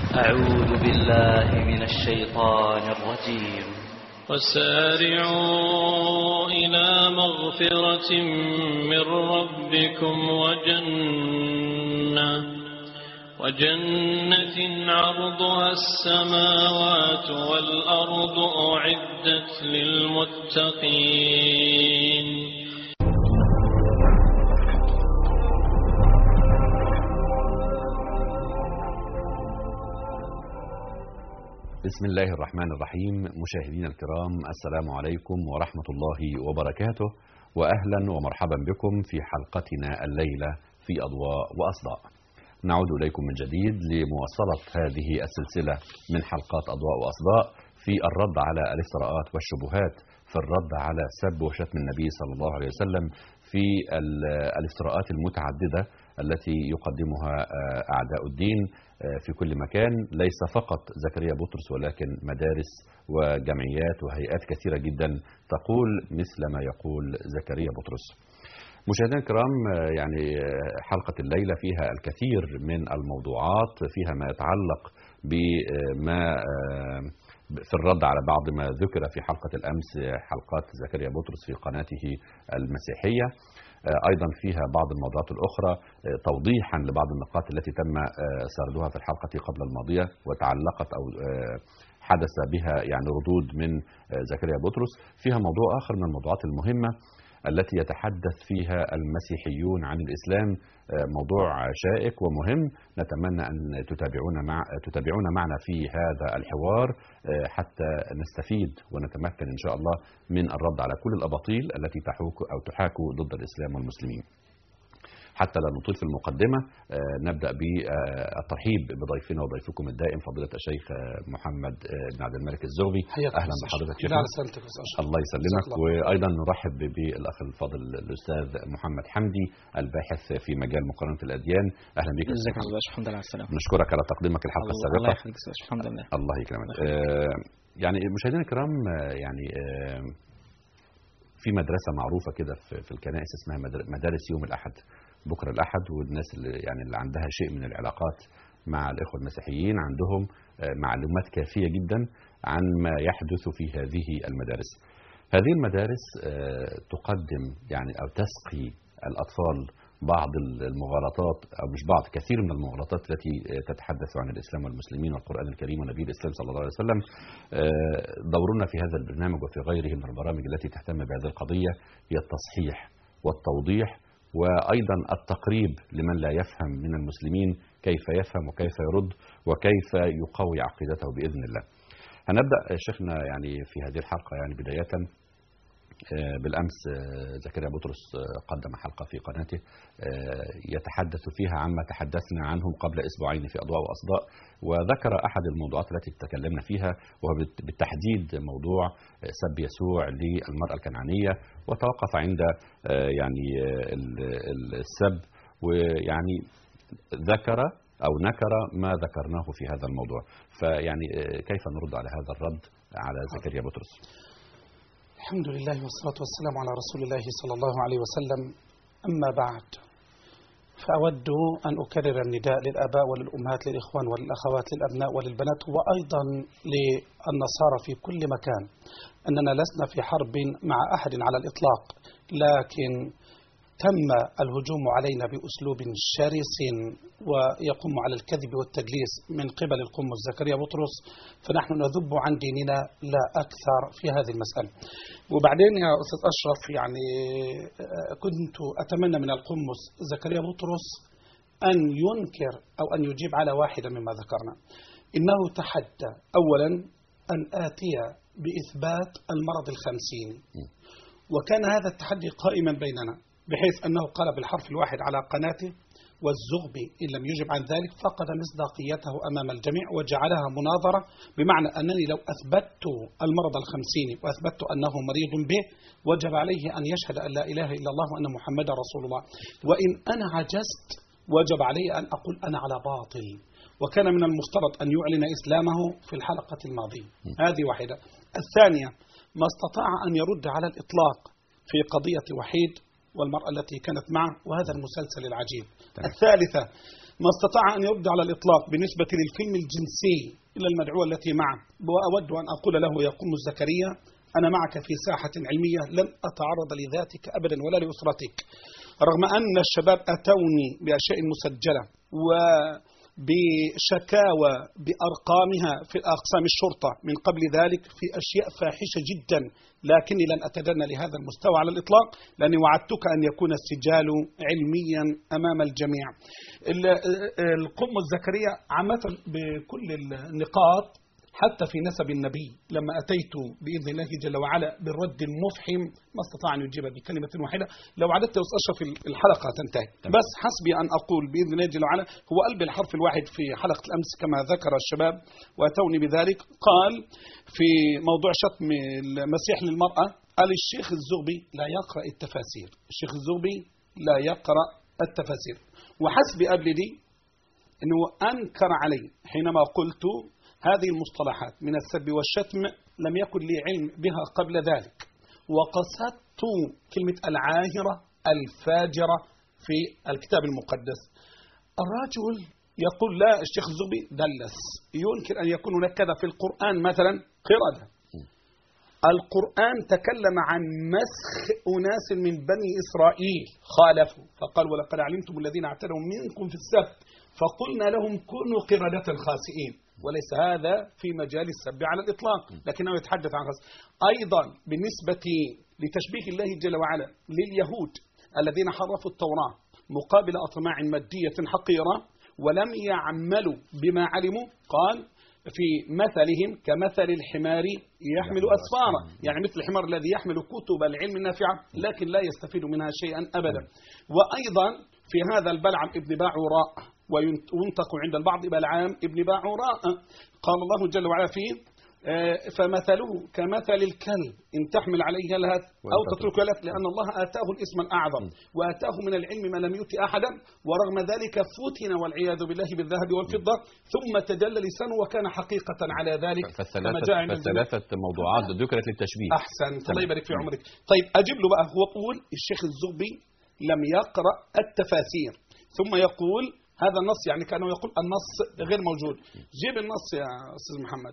أعوذ بالله من الشيطان الرجيم وسارعوا إلى مغفرة من ربكم وجنة وجنة عرضها السماوات والأرض أعدت للمتقين بسم الله الرحمن الرحيم مشاهدينا الكرام السلام عليكم ورحمة الله وبركاته وأهلا ومرحبا بكم في حلقتنا الليلة في أضواء وأصداء نعود إليكم من جديد لمواصلة هذه السلسلة من حلقات أضواء وأصداء في الرد على الافتراءات والشبهات في الرد على سب وشتم النبي صلى الله عليه وسلم في الافتراءات المتعددة التي يقدمها أعداء الدين في كل مكان ليس فقط زكريا بطرس ولكن مدارس وجمعيات وهيئات كثيرة جدا تقول مثل ما يقول زكريا بطرس مشاهدينا الكرام يعني حلقة الليلة فيها الكثير من الموضوعات فيها ما يتعلق بما في الرد على بعض ما ذكر في حلقة الأمس حلقات زكريا بطرس في قناته المسيحية ايضا فيها بعض الموضوعات الاخرى توضيحا لبعض النقاط التي تم سردها في الحلقه قبل الماضيه وتعلقت او حدث بها يعني ردود من زكريا بطرس فيها موضوع اخر من الموضوعات المهمه التي يتحدث فيها المسيحيون عن الاسلام موضوع شائك ومهم نتمنى ان تتابعونا مع تتابعونا معنا في هذا الحوار حتى نستفيد ونتمكن ان شاء الله من الرد على كل الاباطيل التي تحوك او تحاك ضد الاسلام والمسلمين. حتى لا نطيل في المقدمة نبدأ بالترحيب بضيفنا وضيفكم الدائم فضيلة الشيخ محمد بن عبد الملك الزغبي أهلا بحضرتك شيخ الله يسلمك وأيضا نرحب بالأخ الفاضل الأستاذ محمد حمدي الباحث في مجال مقارنة الأديان أهلا بك ازيك يا استاذ الحمد لله على السلامة نشكرك على تقديمك الحلقة الله السابقة يخليك يا استاذ الحمد لله الله يكرمك آه يعني مشاهدينا الكرام يعني آه في مدرسة معروفة كده في, في الكنائس اسمها مدارس يوم الأحد بكرة الأحد والناس اللي يعني اللي عندها شيء من العلاقات مع الإخوة المسيحيين عندهم معلومات كافية جدا عن ما يحدث في هذه المدارس هذه المدارس تقدم يعني أو تسقي الأطفال بعض المغالطات أو مش بعض كثير من المغالطات التي تتحدث عن الإسلام والمسلمين والقرآن الكريم ونبي الإسلام صلى الله عليه وسلم دورنا في هذا البرنامج وفي غيره من البرامج التي تهتم بهذه القضية هي التصحيح والتوضيح وايضا التقريب لمن لا يفهم من المسلمين كيف يفهم وكيف يرد وكيف يقوي عقيدته باذن الله. هنبدا شيخنا يعني في هذه الحلقه يعني بدايه بالامس زكريا بطرس قدم حلقه في قناته يتحدث فيها عما تحدثنا عنه قبل اسبوعين في اضواء واصداء وذكر احد الموضوعات التي تكلمنا فيها وهو بالتحديد موضوع سب يسوع للمراه الكنعانيه وتوقف عند يعني السب ويعني ذكر او نكر ما ذكرناه في هذا الموضوع فيعني كيف نرد على هذا الرد على زكريا بطرس الحمد لله والصلاة والسلام على رسول الله صلى الله عليه وسلم أما بعد فأود أن أكرر النداء للآباء وللأمهات للإخوان وللأخوات للأبناء وللبنات وأيضا للنصارى في كل مكان أننا لسنا في حرب مع أحد على الإطلاق لكن تم الهجوم علينا بأسلوب شرس ويقوم على الكذب والتدليس من قبل القمص زكريا بطرس فنحن نذب عن ديننا لا أكثر في هذه المسألة وبعدين يا أستاذ أشرف يعني كنت أتمنى من القمص زكريا بطرس أن ينكر أو أن يجيب على واحدة مما ذكرنا إنه تحدى أولا أن آتي بإثبات المرض الخمسيني وكان هذا التحدي قائما بيننا بحيث أنه قال بالحرف الواحد على قناته والزغبي إن لم يجب عن ذلك فقد مصداقيته أمام الجميع وجعلها مناظرة بمعنى أنني لو أثبتت المرض الخمسيني وأثبتت أنه مريض به وجب عليه أن يشهد أن لا إله إلا الله وأن محمدا رسول الله وإن أنا عجزت وجب علي أن أقول أنا على باطل وكان من المفترض أن يعلن إسلامه في الحلقة الماضية هذه واحدة الثانية ما استطاع أن يرد على الإطلاق في قضية وحيد والمرأة التي كانت معه وهذا المسلسل العجيب الثالثة ما استطاع أن يرد على الإطلاق بالنسبة للفيلم الجنسي إلا المدعوة التي معه وأود أن أقول له يقوم زكريا أنا معك في ساحة علمية لن أتعرض لذاتك أبدا ولا لأسرتك رغم أن الشباب أتوني بأشياء مسجلة وبشكاوى بأرقامها في أقسام الشرطة من قبل ذلك في أشياء فاحشة جدا لكني لن أتدنى لهذا المستوى على الإطلاق لأني وعدتك أن يكون السجال علميا أمام الجميع ال- القم الزكريا عامة بكل النقاط حتى في نسب النبي لما أتيت بإذن الله جل وعلا بالرد المفحم ما استطاع أن يجيب بكلمة واحدة لو عددت يا أستاذ أشرف الحلقة تنتهي بس حسبي أن أقول بإذن الله جل وعلا هو قلب الحرف الواحد في حلقة الأمس كما ذكر الشباب وأتوني بذلك قال في موضوع شتم المسيح للمرأة قال الشيخ الزغبي لا يقرأ التفاسير الشيخ الزغبي لا يقرأ التفاسير وحسبي قبل دي أنه أنكر علي حينما قلت هذه المصطلحات من السب والشتم لم يكن لي علم بها قبل ذلك وقصدت كلمة العاهرة الفاجرة في الكتاب المقدس الرجل يقول لا الشيخ الزغبي دلس ينكر أن يكون هناك كذا في القرآن مثلا قردة القرآن تكلم عن مسخ أناس من بني إسرائيل خالفوا فقال ولقد علمتم الذين اعتدوا منكم في السبت فقلنا لهم كونوا قردة خاسئين وليس هذا في مجال السب على الإطلاق لكنه يتحدث عن خاص أيضا بالنسبة لتشبيه الله جل وعلا لليهود الذين حرفوا التوراة مقابل أطماع مادية حقيرة ولم يعملوا بما علموا قال في مثلهم كمثل الحمار يحمل أسفارا يعني مثل الحمار الذي يحمل كتب العلم النافعة لكن لا يستفيد منها شيئا أبدا وأيضا في هذا البلعم ابن باعوراء وينطق عند البعض بلعام ابن باعوراء قال الله جل وعلا فيه آه، فمثله كمثل الكلب إن تحمل عليه يلهث أو تترك يلهث لأن الله آتاه الاسم الأعظم وآتاه من العلم ما لم يؤت أحدا ورغم ذلك فتن والعياذ بالله بالذهب والفضة ثم تجلى لسانه وكان حقيقة على ذلك كما فالثلاثة, جاء عند الجميع. فالثلاثة موضوعات ذكرت للتشبيه أحسن الله تمام. يبارك في عمرك طيب أجيب له بقى هو يقول الشيخ الزغبي لم يقرأ التفاسير ثم يقول هذا النص يعني كانه يقول النص غير موجود جيب النص يا أستاذ محمد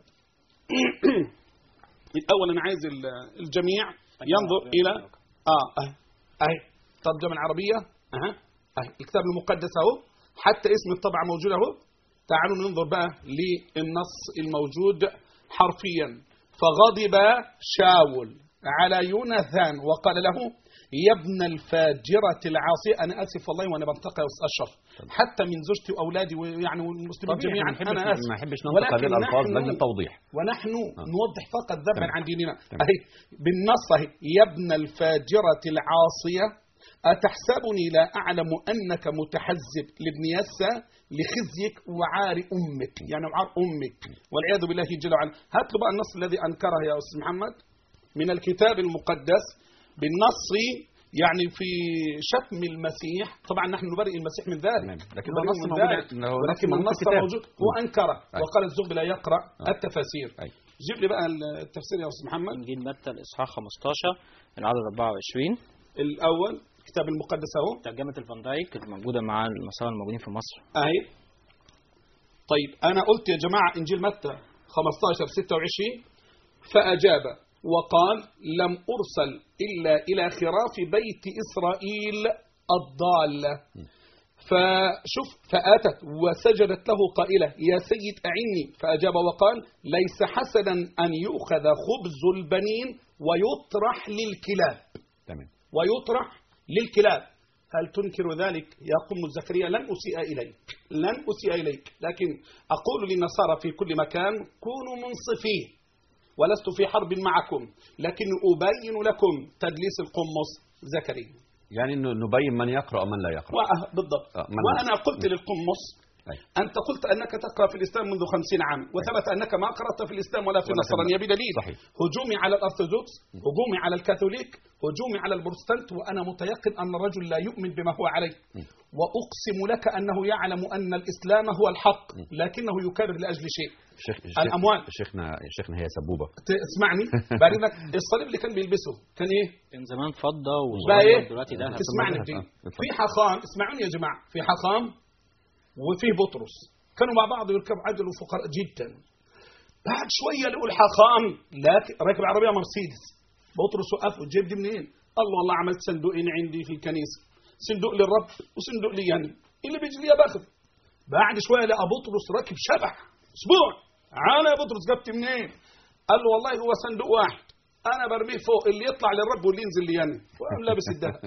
الأول أنا عايز ال- الجميع ينظر إلى آه أهي أهي ترجمة العربية أها أهي الكتاب المقدس أهو حتى اسم الطبعة موجود أهو تعالوا ننظر بقى للنص الموجود حرفيا فغضب شاول على يوناثان وقال له يا ابن الفاجرة العاصية أنا آسف والله وأنا بنتقي يا أستاذ أشرف حتى من زوجتي وأولادي ويعني والمسلمين طبيعي جميعا ما أنا نحبش آسف ما نحبش ننطق ولكن هذه الألفاظ نحن- لأجل التوضيح ونحن آه. نوضح فقط ذبا تمام. عن ديننا تمام. أهي بالنص أهي يا ابن الفاجرة العاصية أتحسبني لا أعلم أنك متحزب لابن يسى لخزيك وعار أمك يعني وعار أمك والعياذ بالله جل وعلا هات له بقى النص الذي أنكره يا أستاذ محمد من الكتاب المقدس بالنص يعني في شتم المسيح طبعا نحن نبرئ المسيح من ذلك تمام. لكن نبرئه هو نص من موجود- ذلك هو نص ولكن موجود في النص الكتاب. موجود هو أنكره أي. وقال الزغبي لا يقرأ آه. التفاسير أي. جيب لي بقى التفسير يا أستاذ محمد إنجيل متى الإصحاح 15 العدد 24 الأول الكتاب المقدس أهو ترجمة الفان دايك الموجودة مع المصارى الموجودين في مصر أهي طيب أنا قلت يا جماعة إنجيل متى 15 26 فأجاب وقال لم أرسل إلا إلى خراف بيت إسرائيل الضالة فشوف فآتت وسجدت له قائلة يا سيد أعني فأجاب وقال ليس حسنا أن يؤخذ خبز البنين ويطرح للكلاب تمام ويطرح للكلاب هل تنكر ذلك يا قم زكريا لن أسيء إليك لن أسيء إليك لكن أقول للنصارى في كل مكان كونوا منصفين ولست في حرب معكم لكن أبين لكم تدليس القمص زكريا يعني إنه نبين من يقرأ ومن لا يقرأ وأه- بالضبط آه، من- وأنا قلت للقمص أي. أنت قلت أنك تقرأ في الإسلام منذ خمسين عام وثبت أنك ما قرأت في الإسلام ولا في ولا في النصرانية بدليل صحيح. هجومي على الأرثوذكس هجومي على الكاثوليك هجومي على البروتستانت وأنا متيقن أن الرجل لا يؤمن بما هو عليه وأقسم لك أنه يعلم أن الإسلام هو الحق لكنه يكرر لأجل شيء الشيخ الأموال. شيخنا شيخنا هي سبوبة ت- اسمعني بعدين الصليب اللي كان بيلبسه كان إيه كان زمان فضة بقى إيه وصغير دلوقتي ده تسمعني آه، دي اتفضل. في حاخام اسمعوني يا جماعة في حاخام وفيه بطرس كانوا مع بعض يركبوا عجل وفقراء جدا بعد شويه لقوا الحاخام لكن راكب عربيه مرسيدس بطرس وقف وجيب دي منين؟ قال له والله عملت صندوقين عندي في الكنيسه صندوق للرب وصندوق لي يعني اللي بيجي لي باخذ بعد شويه لقى بطرس راكب شبح اسبوع انا يا بطرس جبت منين؟ قال له والله هو صندوق واحد انا برميه فوق اللي يطلع للرب واللي ينزل لي يعني وقام لابس الدهب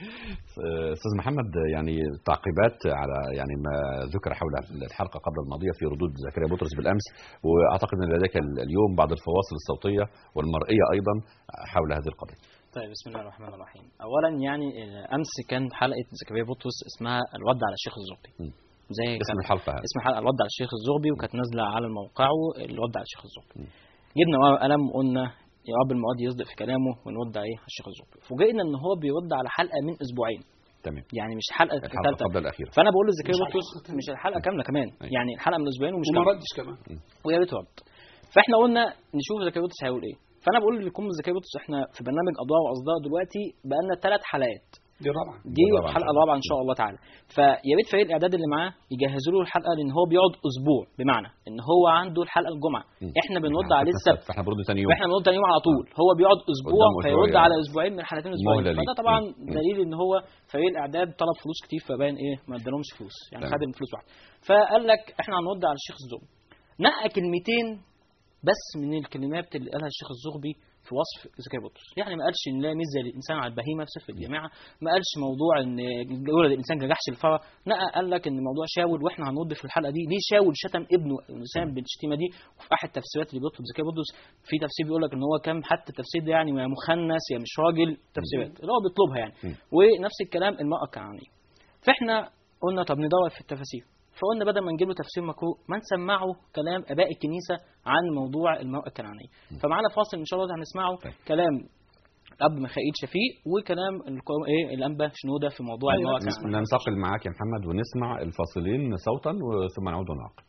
استاذ محمد يعني تعقيبات على يعني ما ذكر حول الحلقه قبل الماضيه في ردود زكريا بطرس بالامس واعتقد ان لديك اليوم بعض الفواصل الصوتيه والمرئيه ايضا حول هذه القضيه. طيب بسم الله الرحمن الرحيم اولا يعني آه، امس كان حلقه زكريا بطرس اسمها الرد على الشيخ الزغبي م. زي اسم كان الحلقه هذه اسم الحلقه الرد على الشيخ الزغبي وكانت نازله على موقعه الرد على الشيخ الزغبي م. جبنا ورقه وقلم وقلنا يا رب المواد يصدق في كلامه ونرد عليه على الشيخ الزغبي فوجئنا ان هو بيرد على حلقه من اسبوعين تمام يعني مش حلقه الحلقه ثالثه قبل الاخيره فانا بقول لزكريا مش بطرس الحلقة كاملة. مش الحلقه كامله كمان أيوة. يعني الحلقه من اسبوعين ومش وما كامله ردش كمان ويا ريت رد فاحنا قلنا نشوف زكريا بطرس هيقول ايه فانا بقول لكم زكريا بطرس احنا في برنامج اضواء واصداء دلوقتي بقالنا ثلاث حلقات دي الرابعه دي الرابعة إن الحلقه شاء الله. الرابعه ان شاء الله تعالى فيا ريت فريق الاعداد اللي معاه يجهزوا له الحلقه لان هو بيقعد اسبوع بمعنى ان هو عنده الحلقه الجمعه م. احنا بنرد إحنا عليه فتنا السبت فاحنا برد ثاني يوم واحنا بنرد تاني يوم على طول هو بيقعد اسبوع قدام أسبوع فيرد يعني. على اسبوعين من حلقتين اسبوعين مهلة ليه. فده طبعا م. م. دليل ان هو فريق الاعداد طلب فلوس كتير فباين ايه ما ادالهمش فلوس يعني تمام. خد الفلوس واحده فقال لك احنا هنرد على الشيخ الزغبي نقى كلمتين بس من الكلمات اللي قالها الشيخ الزغبي في وصف زكريا بطرس يعني ما قالش ان لا ميزه للانسان على البهيمه في سفر الجامعه ما قالش موضوع ان ولد الانسان كجحش الفرى نقى قال لك ان موضوع شاول واحنا هنرد في الحلقه دي ليه شاول شتم ابنه الانسان بالشتيمه دي وفي احد التفسيرات اللي بيطلب زكريا بطرس في تفسير بيقول لك ان هو كان حتى التفسير ده يعني يا مخنث يا مش راجل تفسيرات اللي هو بيطلبها يعني م. ونفس الكلام المراه الكنعانيه فاحنا قلنا طب ندور في التفاسير فقلنا بدل ما نجيب له تفسير مكروه ما نسمعه كلام اباء الكنيسه عن موضوع المراه الكنعانيه فمعانا فاصل ان شاء الله هنسمعه طيب. كلام الاب ميخائيل شفيق وكلام القو- ايه الانبا شنوده في موضوع أيوة، المراه نسمع. الكنعانيه ننتقل معاك يا محمد ونسمع الفاصلين صوتا ثم نعود ونعقب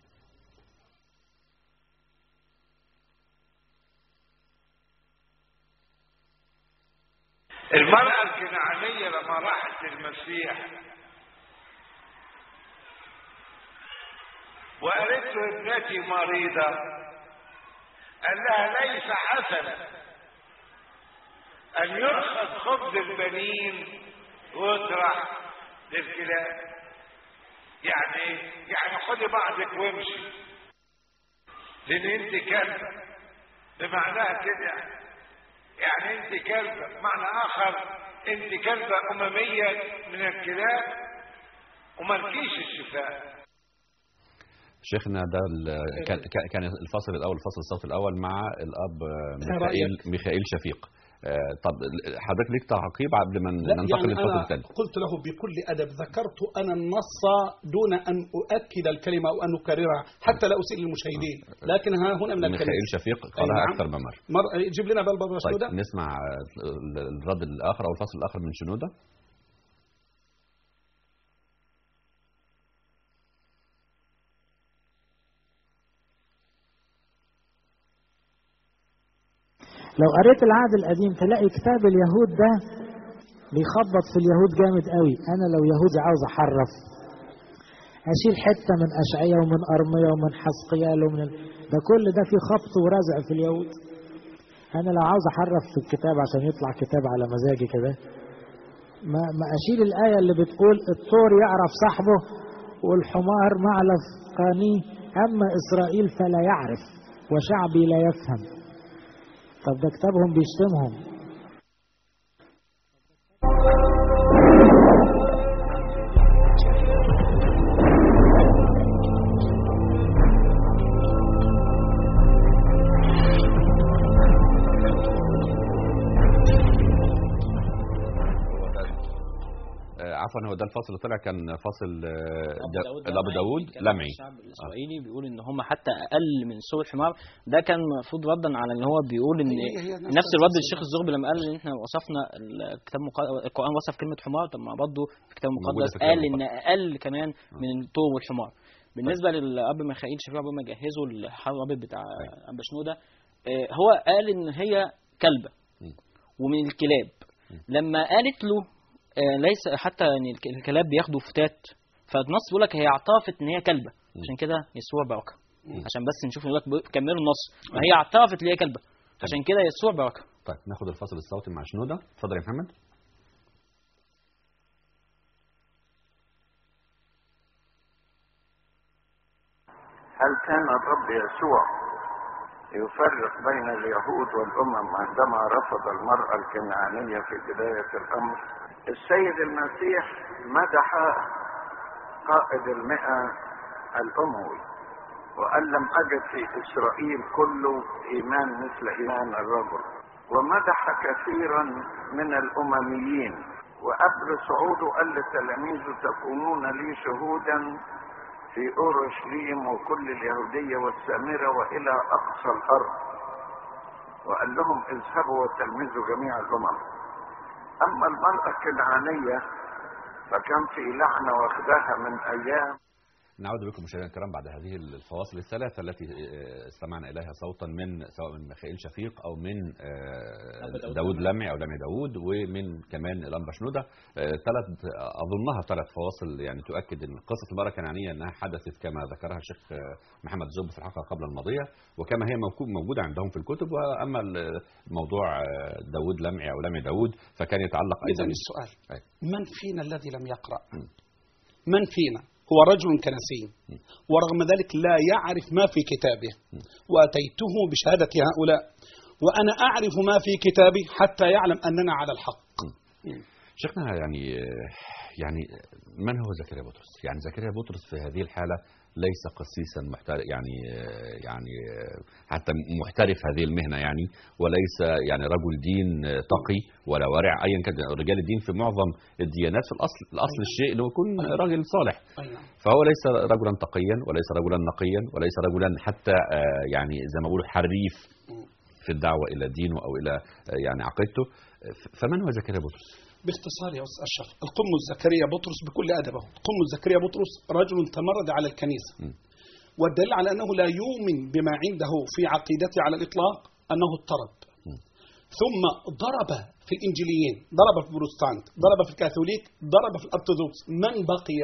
المرأة الكنعانية لما راحت للمسيح وقالت له ابنتي مريضة قال لها ليس حسنا أن يؤخذ خبز البنين ويطرح للكلاب يعني يعني خدي بعضك وامشي لأن أنت كلبة بمعناها كده يعني انت كلبة بمعنى اخر انت كلبة اممية من الكلاب وملكيش الشفاء شيخنا ده ال- كان كان- كان الفصل الاول الفصل الصوت الاول مع الاب إيه ميخائيل رأيك؟ ميخائيل شفيق آه، طب حضرتك ليك تعقيب قبل ما لا ننتقل يعني للفصل أنا الثاني قلت له بكل أدب ذكرت أنا النص دون أن أؤكد الكلمة أو أن أكررها حتى لا أسئل المشاهدين لكن ها هنا من ميخائيل الكلمة شفيق أي قالها نعم. اكثر من مره مر... جيب لنا بقى البابا طيب شنودة نسمع آه، الرد الاخر او الفصل الاخر من شنوده لو قريت العهد القديم تلاقي كتاب اليهود ده بيخبط في اليهود جامد قوي انا لو يهودي عاوز احرف اشيل حته من اشعياء ومن ارميا ومن حسقيال ومن ال... ده كل ده فيه خبط ورزع في اليهود انا لو عاوز احرف في الكتاب عشان يطلع كتاب على مزاجي كده ما, ما اشيل الايه اللي بتقول الطور يعرف صاحبه والحمار معلف قانيه اما اسرائيل فلا يعرف وشعبي لا يفهم طب ده كتابهم بيشتمهم هو ده آه، عفوا هو ده الفصل اللي طلع كان فصل آه، دا- الاب داوود لمعي الشعب الاسرائيلي بيقول ان هم حتى اقل من سوء الحمار ده كان المفروض ردا على ان هو بيقول ان هي- هي نفس نفس الرد الفصل. الشيخ الزغبي لما قال ان احنا وصفنا الكتاب المقدس القران وصف كلمه حمار طب ما برضه في الكتاب موجودة المقدس في الكتاب قال ان المقدس. اقل كمان من الطور والحمار بالنسبه للاب ميخائيل شفيع قبل ما جهزوا الحرب بتاع ابا شنوده آه، هو قال ان هي كلبه م. ومن الكلاب لما قالت له آه، ليس حتى يعني الك- الكلاب بياخدوا فتات فالنص بيقول لك هي اعترفت ان هي كلبه عشان كده يسوع بركه عشان بس نشوف يقول لك بي- كملوا النص ما هي اعترفت ان هي كلبه عشان كده يسوع بركه طيب ناخد الفاصل الصوتي مع شنوده اتفضل يا محمد هل كان الرب يسوع يفرق بين اليهود والأمم عندما رفض المرأة الكنعانية في بداية الأمر السيد المسيح مدح قائد المئة الأموي وقال لم أجد في إسرائيل كله إيمان مثل إيمان الرجل ومدح كثيرا من الأمميين وقبل صعوده قال لتلاميذه تكونون لي شهودا في اورشليم وكل اليهوديه والسامره والى اقصى الارض وقال لهم اذهبوا وتلمذوا جميع الامم اما المراه الكنعانيه فكان في لعنه واخداها من ايام نعود بكم مشاهدينا الكرام بعد هذه الفواصل الثلاثة التي آه، استمعنا إليها صوتا من سواء من ميخائيل شفيق أو من آه، داود لمعي أو لمعي داود ومن كمان الأنبا شنودة آه، ثلاث أظنها ثلاث فواصل يعني تؤكد أن قصة المرأة الكنعانية أنها حدثت كما ذكرها الشيخ آه، محمد زوب في الحلقة قبل الماضية وكما هي موكو- موجودة عندهم في الكتب وأما الموضوع آه، داود لمعي أو لمعي داود فكان يتعلق إذا أيضا السؤال أي. من فينا الذي لم يقرأ م. من فينا هو رجل كنسي ورغم ذلك لا يعرف ما في كتابه وأتيته بشهادة هؤلاء وأنا أعرف ما في كتابي حتى يعلم أننا على الحق شيخنا يعني يعني من هو زكريا بطرس؟ يعني زكريا بطرس في هذه الحالة ليس قسيسا محترف يعني يعني حتى محترف هذه المهنة يعني وليس يعني رجل دين تقي ولا ورع ايا كان رجال الدين في معظم الديانات في الاصل الاصل الشيء انه يكون راجل صالح أي نعم. فهو ليس رجلا تقيا وليس رجلا نقيا وليس رجلا حتى آه، يعني زي ما بيقولوا حريف في الدعوة إلى دينه أو إلى آه، يعني عقيدته ف- فمن هو زكريا بطرس؟ باختصار يا أستاذ أشرف القمص زكريا بطرس بكل أدبه القمص زكريا بطرس رجل تمرد على الكنيسة م. والدليل على أنه لا يؤمن بما عنده في عقيدته على الإطلاق أنه اضطرب م. ثم ضرب في الإنجيليين ضرب في البروتستانت ضرب في الكاثوليك ضرب في الأرثوذكس من بقي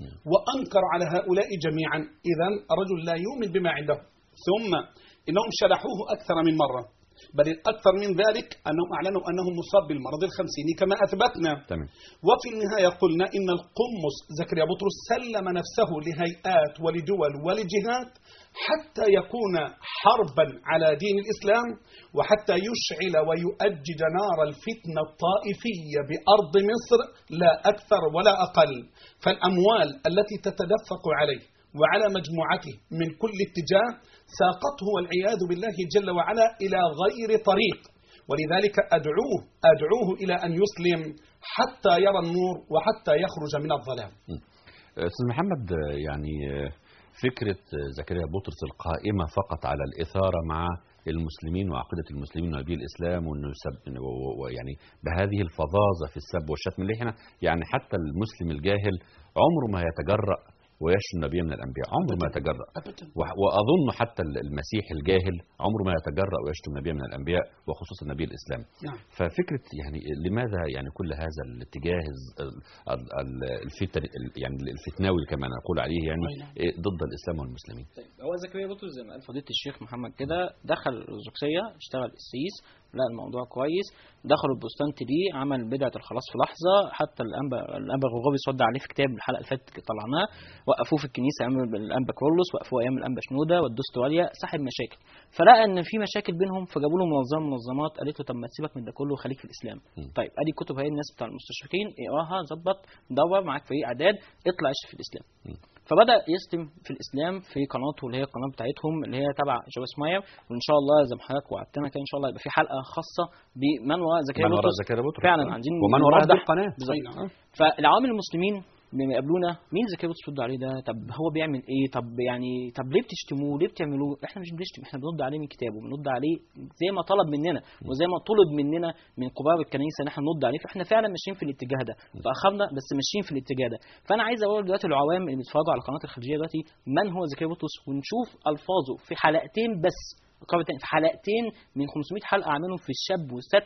وأنكر على هؤلاء جميعا إذا الرجل لا يؤمن بما عنده ثم إنهم شرحوه أكثر من مرة بل الأكثر من ذلك أنهم أعلنوا أنه مصاب بالمرض الخمسيني كما أثبتنا تمام وفي النهاية قلنا إن القمص زكريا بطرس سلم نفسه لهيئات ولدول ولجهات حتى يكون حربا على دين الإسلام وحتى يشعل ويؤجج نار الفتنة الطائفية بأرض مصر لا أكثر ولا أقل فالأموال التي تتدفق عليه وعلى مجموعته من كل اتجاه ساقته والعياذ بالله جل وعلا إلى غير طريق ولذلك أدعوه أدعوه إلى أن يسلم حتى يرى النور وحتى يخرج من الظلام أستاذ محمد آه، يعني آه، فكرة آه، زكريا بطرس القائمة فقط على الإثارة مع المسلمين وعقيدة المسلمين ونبي الإسلام وإنه يسب و- ويعني بهذه الفظاظة في السب والشتم اللي احنا يعني حتى المسلم الجاهل عمره ما يتجرأ ويشتم نبي من الأنبياء عمره ما يتجرأ أبدا وح- وأظن حتى المسيح الجاهل عمره ما يتجرأ ويشتم نبي من الأنبياء وخصوصا نبي الإسلام نعم ففكرة يعني لماذا يعني كل هذا الاتجاه الز- ال- ال- ال- الفتن ال- يعني الفتناوي كما نقول عليه يعني أي نعم. إيه ضد الإسلام والمسلمين طيب هو زكريا بطرس زي ما قال فضيله الشيخ محمد كده دخل الارثوذكسيه اشتغل قسيس لقى الموضوع كويس دخل البروتستانت دي عمل بدعه الخلاص في لحظه حتى الانبا الانبا غرغوبي صد عليه في كتاب الحلقه اللي فاتت طلعناه وقفوه في الكنيسه ايام الانبا كورلوس وقفوه ايام الانبا شنوده والدستواليا صاحب مشاكل فلقى ان في مشاكل بينهم فجابوا له منظمه منظمات قالت له طب ما تسيبك من ده كله وخليك في الاسلام م. طيب ادي كتب هي الناس بتاع المستشرقين اقراها ظبط دور معاك فريق اعداد اطلع اشرف في الاسلام فبدا يستم في الاسلام في قناته اللي هي القناه بتاعتهم اللي هي تبع جويس ماير وان شاء الله زي ما حضرتك وعدتنا كده ان شاء الله يبقى في حلقه خاصه بمن وراء زكريا من وراء بطرس زكريا بطرس فعلا آه. عايزين ومن وراء هذه نوضح- القناة بالظبط. أي نعم. فالعوام المسلمين لما يقابلونا مين زكريا بطرس بترد عليه ده طب هو بيعمل ايه طب يعني طب ليه بتشتموه ليه بتعملوه احنا مش بنشتم احنا بنرد عليه من كتابه بنرد عليه زي ما طلب مننا وزي ما طلب مننا من كبار الكنيسه ان احنا نرد عليه فاحنا فعلا ماشيين في الاتجاه ده تاخرنا بس ماشيين في الاتجاه ده فانا عايز اقول دلوقتي العوام اللي بيتفرجوا على القناه الخارجيه دلوقتي من هو زكريا بطرس ونشوف الفاظه في حلقتين بس قرابة في حلقتين من 500 حلقه عاملهم في الشاب والست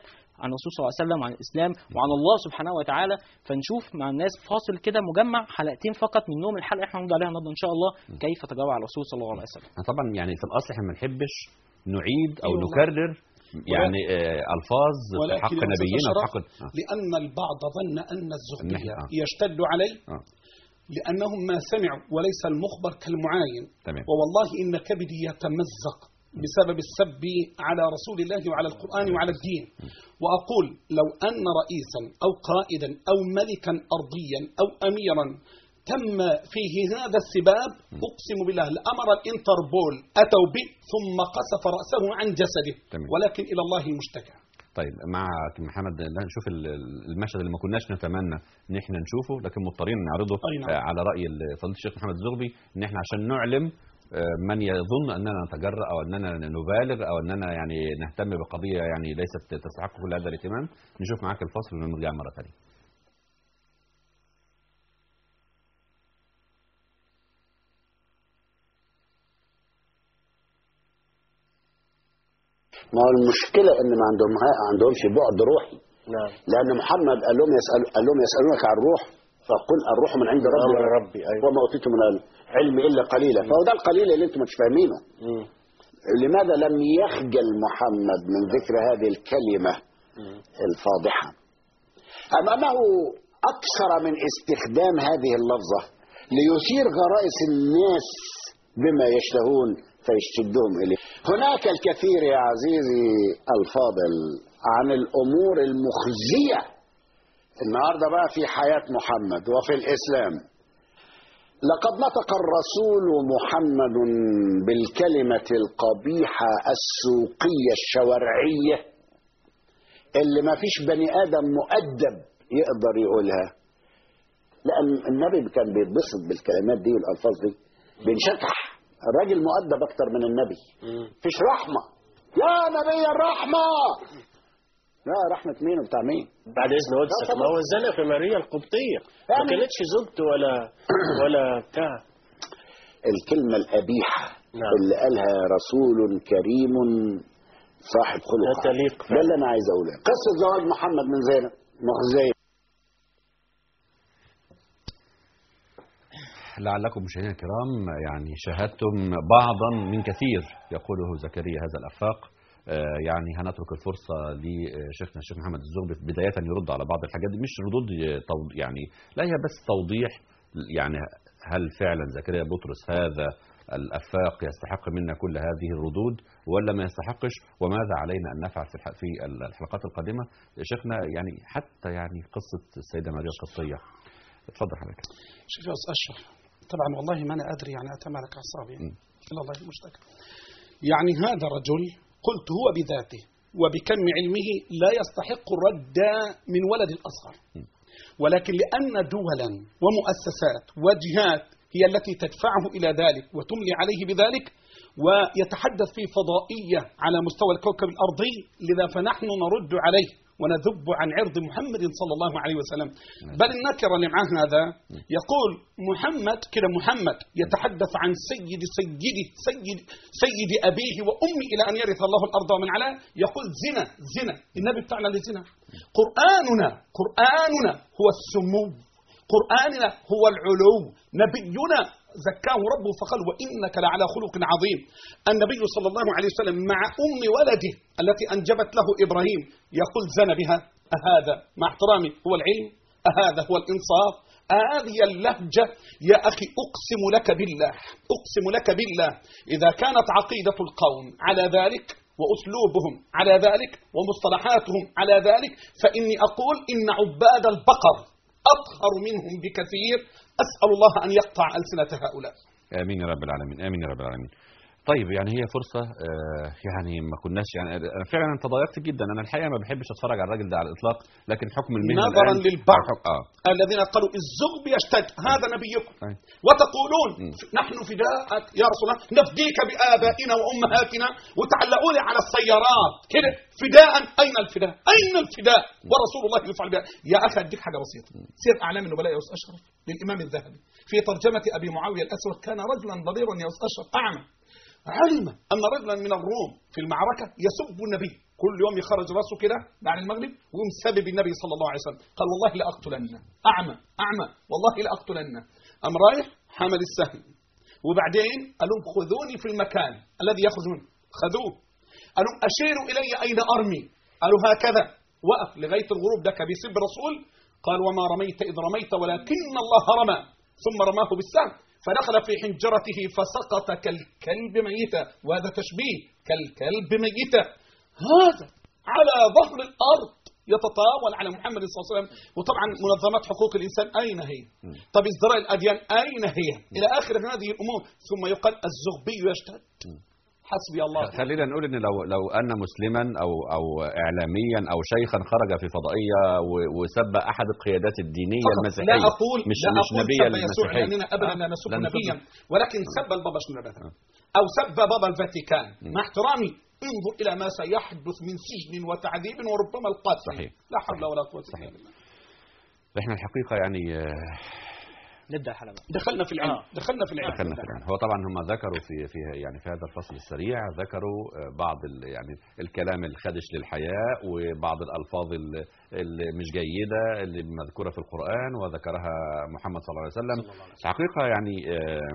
عن الرسول صلى الله عليه وسلم وعن الاسلام وعن الله سبحانه وتعالى فنشوف مع الناس فاصل كده مجمع حلقتين فقط منهم الحلقه احنا هنرد عليها النهارده ان شاء الله كيف تجاوب على الرسول صلى الله عليه وسلم احنا طبعا يعني في الاصل احنا ما نحبش نعيد او أيوة. نكرر يعني آه الفاظ في ولكن حق يا أستاذ نبينا وفي أشرف، حق آه. لأن البعض ظن أن الزهدية آه. يشتد عليه آه. لأنهم ما سمعوا وليس المخبر كالمعاين تمام ووالله إن كبدي يتمزق بسبب السب على رسول الله وعلى القرآن وعلى الدين وأقول لو أن رئيسا أو قائدا أو ملكا أرضيا أو أميرا تم فيه هذا السباب أقسم بالله لأمر الإنتربول أتوا به ثم قصف رأسه عن جسده تمام. ولكن إلى الله المشتكى طيب مع محمد لا نشوف ال- ال- المشهد اللي ما كناش نتمنى ان احنا نشوفه لكن مضطرين نعرضه أي نعم. آه، على راي ال- فضيله الشيخ محمد الزغبي ان احنا عشان نعلم آه، من يظن اننا نتجرأ او اننا نبالغ او اننا يعني نهتم بقضيه يعني ليست تستحق كل هذا الاهتمام نشوف معاك الفصل ونرجع مره ثانيه ما هو المشكلة إن ما عندهم عندهمش بعد روحي نعم لأن محمد قال لهم يسأل قال لهم يسألونك عن الروح فقل الروح من عند ربي أمر ربي أيوة وما أوتيتم من العلم إلا قليلا فهو ده القليل اللي أنتم مش فاهمينه مم. لماذا لم يخجل محمد من ذكر هذه الكلمة الفاضحة أم أنه أكثر من استخدام هذه اللفظة ليثير غرائز الناس بما يشتهون فيشدهم إليه هناك الكثير يا عزيزي الفاضل عن الأمور المخزية النهاردة بقى في حياة محمد وفي الإسلام لقد نطق الرسول محمد بالكلمة القبيحة السوقية الشوارعية اللي ما فيش بني آدم مؤدب يقدر يقولها لأن النبي كان بيتبسط بالكلمات دي والألفاظ دي بينشكح الراجل مؤدب أكتر من النبي مم. فيش رحمة يا نبي الرحمة لا رحمة مين وبتاع مين بعد إذن قدسك طبعا. ما هو الزنا في ماريا القبطية ما يعني- كانتش زوجته ولا ولا بتاع الكلمة القبيحة نعم. اللي قالها رسول كريم صاحب خلق لا تليق ده اللي انا عايز اقوله قصة زواج محمد من زينب مخزية لعلكم مشاهدينا الكرام يعني شاهدتم بعضا من كثير يقوله زكريا هذا الافاق آه، يعني هنترك الفرصه لشيخنا الشيخ محمد الزغبي بدايه يرد على بعض الحاجات دي مش ردود تو- يعني لا هي بس توضيح يعني هل فعلا زكريا بطرس هذا الافاق يستحق منا كل هذه الردود ولا ما يستحقش وماذا علينا ان نفعل في الح- في الحلقات القادمه شيخنا يعني حتى يعني قصه السيده ماريا القبطيه اتفضل حضرتك شوف يا أستاذ أشرف طبعا والله ما أنا أدري يعني أتمالك أعصابي م. إلى الله المشتكى يعني هذا رجل قلت هو بذاته وبكم علمه لا يستحق الرد من ولد الأصغر ولكن لأن دولا ومؤسسات وجهات هي التي تدفعه إلى ذلك وتملي عليه بذلك ويتحدث في فضائية على مستوى الكوكب الأرضي لذا فنحن نرد عليه ونذب عن عرض محمد صلى الله عليه وسلم بل النكر اللي معاه هذا يقول محمد كده محمد يتحدث عن سيد سيد سيد سيد أبيه وأمي إلى أن يرث الله الأرض ومن عليها يقول زنا زنا النبي بتاعنا لزنا قرآننا قرآننا هو السمو قرآننا هو العلو نبينا زكاه ربه فقال وإنك لعلى خلق عظيم النبي صلى الله عليه وسلم مع أم ولده التي أنجبت له إبراهيم يقول زن بها أهذا مع احترامي هو العلم أهذا هو الإنصاف هذه اللهجة يا أخي أقسم لك بالله أقسم لك بالله إذا كانت عقيدة القوم على ذلك وأسلوبهم على ذلك ومصطلحاتهم على ذلك فإني أقول إن عباد البقر أطهر منهم بكثير أسأل الله أن يقطع ألسنة هؤلاء امين يا رب العالمين امين يا رب العالمين طيب يعني هي فرصه آه، يعني ما كناش يعني أنا فعلا أنا تضايقت جدا انا الحقيقه ما بحبش اتفرج على الراجل ده على الاطلاق لكن حكم المهنه نظرا الآن- للبعض حكم- اه الذين قالوا الزغب يشتد هذا نبيكم طيب. وتقولون مم. نحن فداءك يا رسول الله نفديك بآبائنا وأمهاتنا وتعلقوا لي على السيارات كده فداء أين الفداء أين الفداء ورسول الله يفعل بها يا أخي أديك حاجة بسيطة سير أعلام النبلاء يا أستاذ أشرف للإمام الذهبي في ترجمة أبي معاوية الأسود كان رجلا ضريرا يا أستاذ أشرف أعمى علم أن رجلا من الروم في المعركة يسب النبي كل يوم يخرج راسه كده بعد المغرب ويقوم سبب النبي صلى الله عليه وسلم قال والله لأقتلنه أعمى أعمى والله لأقتلنه أم رايح حمل السهم وبعدين قال لهم خذوني في المكان الذي يخرج منه خذوه قال لهم أشيروا إلي أين أرمي قالوا هكذا وقف لغاية الغروب ده كان بيسب الرسول قال وما رميت إذ رميت ولكن الله رمى ثم رماه بالسهم فدخل في حنجرته فسقط كالكلب ميتا وهذا تشبيه كالكلب ميتا هذا على ظهر الأرض يتطاول على محمد صلى الله عليه وسلم وطبعا منظمات حقوق الإنسان أين هي طب ازدراء الأديان أين هي إلى آخر هذه الأمور ثم يقال الزغبي يشتد حسبي الله خلينا نقول ان لو لو ان مسلما او او اعلاميا او شيخا خرج في فضائيه و- وسب احد القيادات الدينيه فقط المسيحيه لا أقول مش لا مش أقول نبيا سب يسوع للمسيحيه لأننا أبدا لا آه، نسب لا نسب. نبيا ولكن سب البابا شنودة أو سب بابا الفاتيكان مع احترامي انظر إلى ما سيحدث من سجن وتعذيب وربما القتل صحيح. لا حول ولا قوة إلا بالله احنا الحقيقه يعني آه، نبدا الحلقه دخلنا في العلم آه. دخلنا في العلم دخلنا في العلم هو طبعا هم ذكروا في في يعني في هذا الفصل السريع ذكروا آه، بعض ال يعني الكلام الخادش للحياء وبعض الالفاظ ال- اللي مش جيده اللي مذكوره في القران وذكرها محمد صلى الله عليه وسلم الحقيقه يعني آه،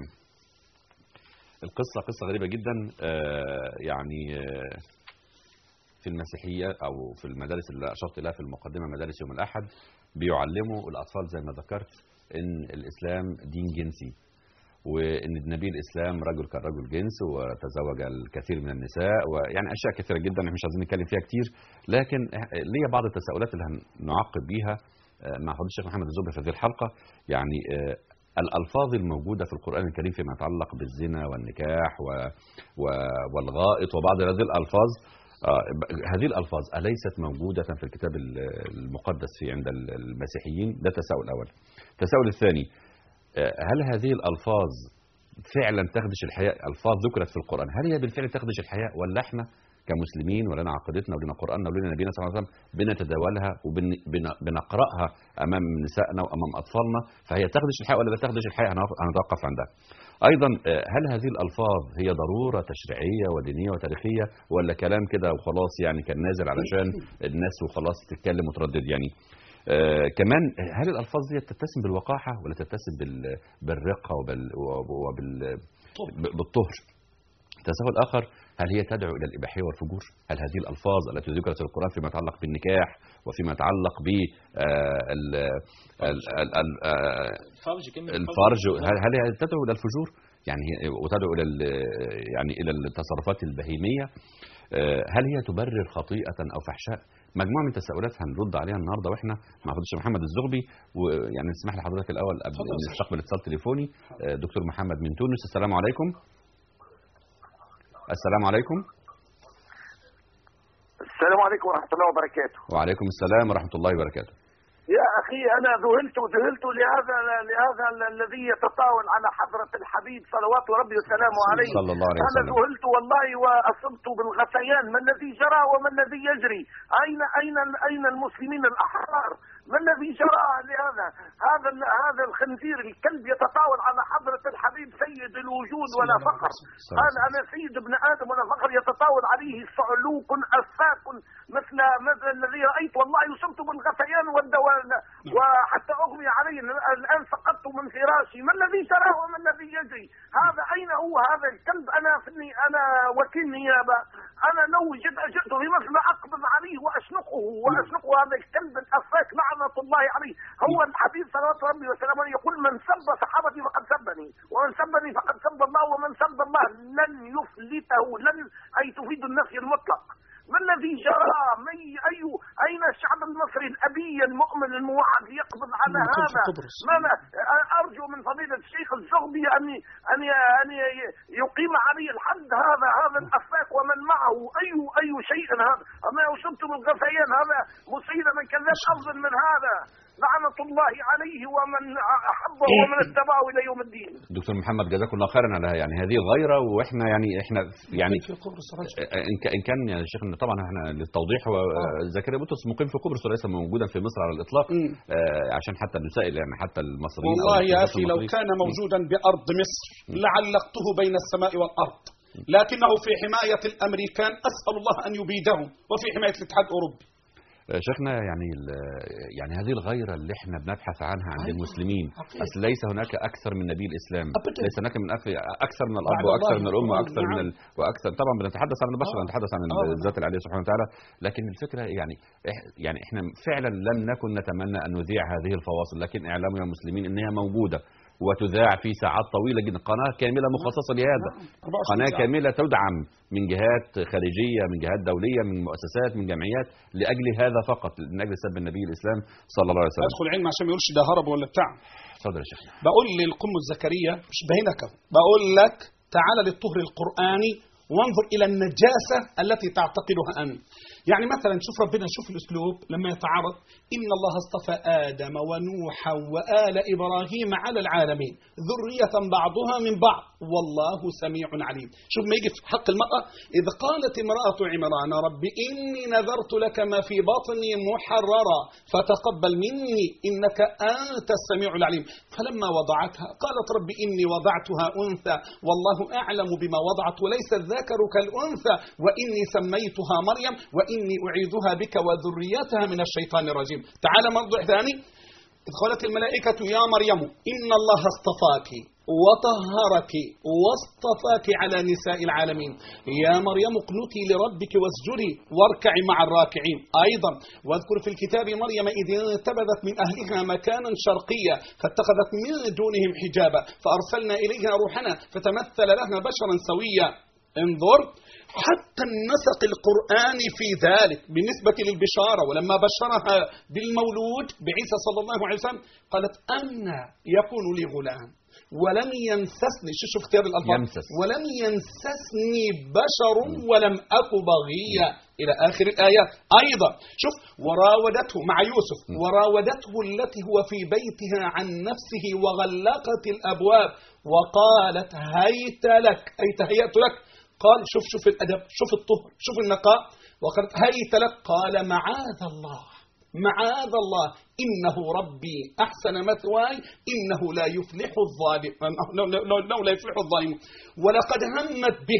القصه قصه غريبه جدا آه، يعني آه، في المسيحيه او في المدارس اللي اشرت اليها في المقدمه مدارس يوم الاحد بيعلموا الاطفال زي ما ذكرت ان الاسلام دين جنسي وان النبي الاسلام رجل كان رجل جنس وتزوج الكثير من النساء ويعني اشياء كثيره جدا احنا مش عايزين نتكلم فيها كتير لكن ليا بعض التساؤلات اللي هنعقب بيها آه، مع فضيله الشيخ محمد الزبري في هذه الحلقه يعني آه، الالفاظ الموجوده في القران الكريم فيما يتعلق بالزنا والنكاح و... و... والغائط وبعض هذه الالفاظ آه، ب- هذه الالفاظ اليست موجوده في الكتاب ال- المقدس في عند ال- المسيحيين ده التساؤل الاول التساؤل الثاني آه، هل هذه الالفاظ فعلا تخدش الحياء الفاظ ذكرت في القران هل هي بالفعل تخدش الحياء ولا احنا كمسلمين ولنا عقيدتنا ولنا قراننا ولنا نبينا صلى الله عليه وسلم بنتداولها وبنقراها امام نسائنا وامام اطفالنا فهي تخدش الحياء ولا لا تخدش الحياء هنوقف- هنتوقف عندها ايضا آه، هل هذه الالفاظ هي ضروره تشريعيه ودينيه وتاريخيه ولا كلام كده وخلاص يعني كان نازل علشان الناس وخلاص تتكلم وتردد يعني آه كمان هل الالفاظ دي تتسم بالوقاحه ولا تتسم بال- بالرقه وبال وبال بالطهر تساؤل اخر هل هي تدعو الى الاباحيه والفجور؟ هل هذه الالفاظ التي ذكرت في القران فيما يتعلق بالنكاح وفيما يتعلق ب آه، ال- ال- ال- ال- آه، الفرج كلمه الفرج هل هل هي تدعو الى الفجور؟ يعني هي- وتدعو الى ال- يعني الى التصرفات البهيميه آه، هل هي تبرر خطيئه او فحشاء؟ مجموعه من التساؤلات هنرد عليها النهارده واحنا مع فضيله الشيخ محمد الزغبي ويعني نسمح لحضرتك الاول قبل اتفضل. ان نستقبل اتصال تليفوني آه، دكتور محمد من تونس السلام عليكم السلام عليكم السلام عليكم ورحمة الله وبركاته وعليكم السلام ورحمه الله وبركاته يا أخي أنا ذهلت ذهلت لهذا لهذا الذي يتطاول على حضرة الحبيب صلوات ربي وسلامه عليه صلى الله عليه أنا وسلم ذهلت والله وأصبت بالغثيان ما الذي جرى وما الذي يجري أين أين أين المسلمين الأحرار ما الذي جرى لهذا هذا ال- هذا الخنزير الكلب يتطاول على حضرة الحبيب سيد الوجود ولا فخر قال أنا سيد ابن آدم ولا فخر يتطاول عليه صعلوك أفاك مثل مثل الذي رأيت والله يصبت بالغثيان والدوال وحتى أغمي علي الآن سقطت من فراشي ما الذي جرى وما الذي يجري هذا أين هو هذا الكلب أنا فني أنا وكيل نيابة أنا لو جد جئت في مصر أقبض عليه وأشنقه وأشنقه هذا الكلب الأفاك لعنة الله عليه هو الحبيب صلوات ربي وسلامه عليه يقول من سب صحابتي فقد سبني ومن سبني فقد سب الله ومن سب الله لن يفلته لن أي تفيد النفي المطلق ما الذي جرى مي أي أين الشعب المصري الأبي المؤمن الموحد يقبض على يكون في هذا قبرص. ما أنا أرجو من فضيلة الشيخ الزغبي أن أن أن يقيم عليه الحد هذا هذا الأفاك ومن معه أي أي شيء هذا أما أصبت بالغثيان هذا مصيبة من كذاب أفضل من هذا لعنة الله عليه ومن أحبه ومن اتبعه إلى يوم الدين دكتور محمد جزاكم الله خيرا على يعني هذه الغيره واحنا يعني احنا يعني في قبرص رجل ان كان- إن كان يا شيخ طبعا احنا للتوضيح هو زكريا بطرس مقيم في قبرص وليس موجودا في مصر على الاطلاق مم. آه، عشان حتى نسائل يعني حتى المصريين أو والله يا الناس أخي لو المصريين. كان موجودا بأرض مصر لعلقته بين السماء والأرض لكنه في حماية الأمريكان أسأل الله أن يبيدهم وفي حماية الاتحاد الأوروبي آه، شيخنا يعني ال- يعني هذه الغيرة اللي احنا بنبحث عنها عند أيوة، المسلمين حقيقة. أصل ليس هناك أكثر من نبي الإسلام أبداً. ليس هناك من أف- أكثر من الأب بعد وأكثر الله من الأم والله، وأكثر من نعم. ال... وأكثر طبعا بنتحدث عن البشر آه. بنتحدث عن آه. الذات العليه سبحانه وتعالى لكن الفكرة يعني إح... يعني احنا فعلا لم نكن نتمنى أن نذيع هذه الفواصل لكن اعلموا يا مسلمين إن هي موجودة وتذاع في ساعات طويلة جدا قناة كاملة مخصصة لهذا نعم. 24 قناة ساعة. كاملة تدعم من جهات خارجية من جهات دولية من مؤسسات من جمعيات لأجل هذا فقط من أجل سب النبي الإسلام صلى الله عليه وسلم أدخل علم عشان ما يقولش ده هرب ولا بتاع اتفضل يا شيخنا بقول للقمة الزكريا مش بينك أهو. بقول لك تعال للطهر القرآني وانظر إلى النجاسة التي تعتقدها أنت يعني مثلا شوف ربنا شوف الأسلوب لما يتعرض إن الله اصطفى آدم ونوحا وآل إبراهيم على العالمين ذرية بعضها من بعض والله سميع عليم شوف ما يجي في حق المرأة إذ قالت امرأة عمران رب إني نذرت لك ما في بطني محررا فتقبل مني إنك أنت السميع العليم فلما وضعتها قالت رب إني وضعتها أنثى والله أعلم بما وضعت وليس الذكر كالأنثى وإني سميتها مريم وإني أعيذها بك وذريتها من الشيطان الرجيم تعال موضوع ثاني إذ قالت الملائكة يا مريم إن الله اصطفاك وطهرك واصطفاك على نساء العالمين يا مريم اقنتي لربك واسجدي واركعي مع الراكعين أيضا واذكر في الكتاب مريم إذ انتبذت من أهلها مكانا شرقيا فاتخذت من دونهم حجابا فأرسلنا إليها روحنا فتمثل لها بشرا سويا انظر حتى النسق القرآني في ذلك بالنسبة للبشارة ولما بشرها بالمولود بعيسى صلى الله عليه وسلم قالت أن يكون لي غلام ولم يمسسني شو شوف اختيار الألفاظ يمسس. ولم يمسسني بشر ولم أك بغيا إلى آخر الآيات أيضا شوف وراودته مع يوسف وراودته التي هو في بيتها عن نفسه وغلقت الأبواب وقالت هيت لك أي تهيأت لك قال شوف شوف الأدب شوف الطهر شوف النقاء وقالت هيت لك قال معاذ الله معاذ الله إنه ربي أحسن مثواي إنه لا يفلح الظالم لا, لا, لا, لا يفلح الظالم ولقد همت به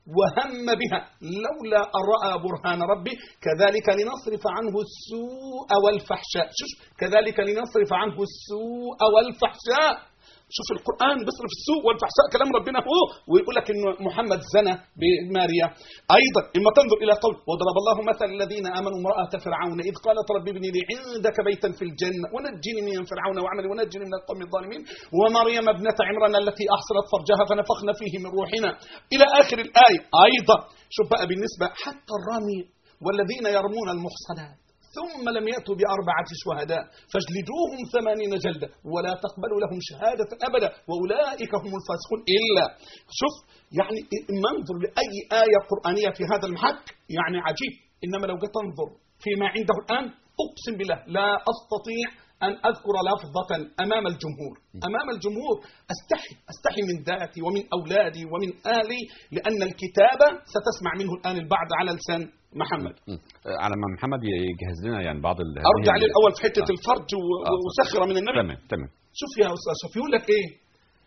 وهم بها لولا أن رأى برهان ربي كذلك لنصرف عنه السوء والفحشاء شوف كذلك لنصرف عنه السوء والفحشاء شوف القرآن بيصرف السوء والفحشاء كلام ربنا هو ويقول لك إنه محمد زنى بماريا أيضا إما تنظر إلى قول وضرب الله مثل الذين آمنوا امرأة فرعون إذ قالت رب ابني لي عندك بيتا في الجنة ونجني من فرعون وعملي ونجني من القوم الظالمين ومريم ابنة عمران التي أحصنت فرجها فنفخنا فيه من روحنا إلى آخر الآية أيضا شوف بقى بالنسبة حتى الرامي والذين يرمون المحصنات ثم لم يأتوا بأربعة شهداء فاجلدوهم ثمانين جلدة ولا تقبلوا لهم شهادة أبدا وأولئك هم الفاسقون إلا شوف يعني منظر لأي آية قرآنية في هذا المحك يعني عجيب إنما لو جيت تنظر فيما عنده الآن أقسم بالله لا أستطيع أن أذكر لفظة أمام الجمهور أمام الجمهور أستحي أستحي من ذاتي ومن أولادي ومن أهلي لأن الكتابة ستسمع منه الآن البعض على لسان محمد مم. آه، على ما محمد يجهز لنا يعني بعض ال- هذه أرجع ال- للأول في حتة آه. الفرج و- آه. وسخرة من النبي تمام تمام شوف يا أستاذ شوف يقول لك إيه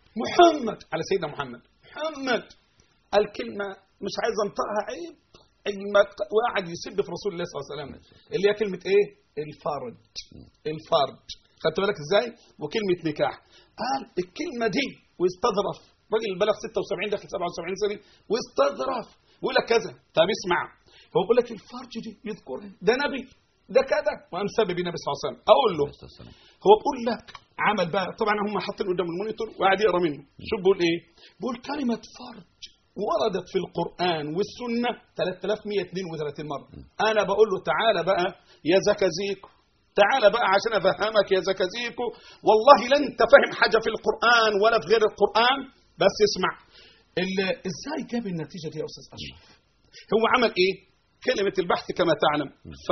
محمد على سيدنا محمد محمد الكلمة مش عايز أنطقها عيب الم- وقعد يسب في رسول الله صلى الله عليه وسلم اللي هي كلمة إيه الفرج الفرج خدت بالك إزاي وكلمة نكاح قال الكلمة دي واستظرف راجل بلغ 76 داخل 77 سنة واستظرف ويقول لك كذا طب اسمع هو بيقول لك الفرج دي يذكرها ده نبي ده كذا وقام سبب النبي صلى الله عليه وسلم اقول له هو بيقول لك عمل بقى طبعا هم حاطين قدام المونيتور وقاعد يقرا منه شوف بيقول ايه بيقول كلمه فرج وردت في القرآن والسنة 3132 مرة أنا بقول له تعالى بقى يا زكازيكو تعالى بقى عشان أفهمك يا زكازيكو والله لا أنت فاهم حاجة في القرآن ولا في غير القرآن بس اسمع ال- ازاي جاب النتيجة دي يا أستاذ أشرف هو عمل إيه كلمة البحث كما تعلم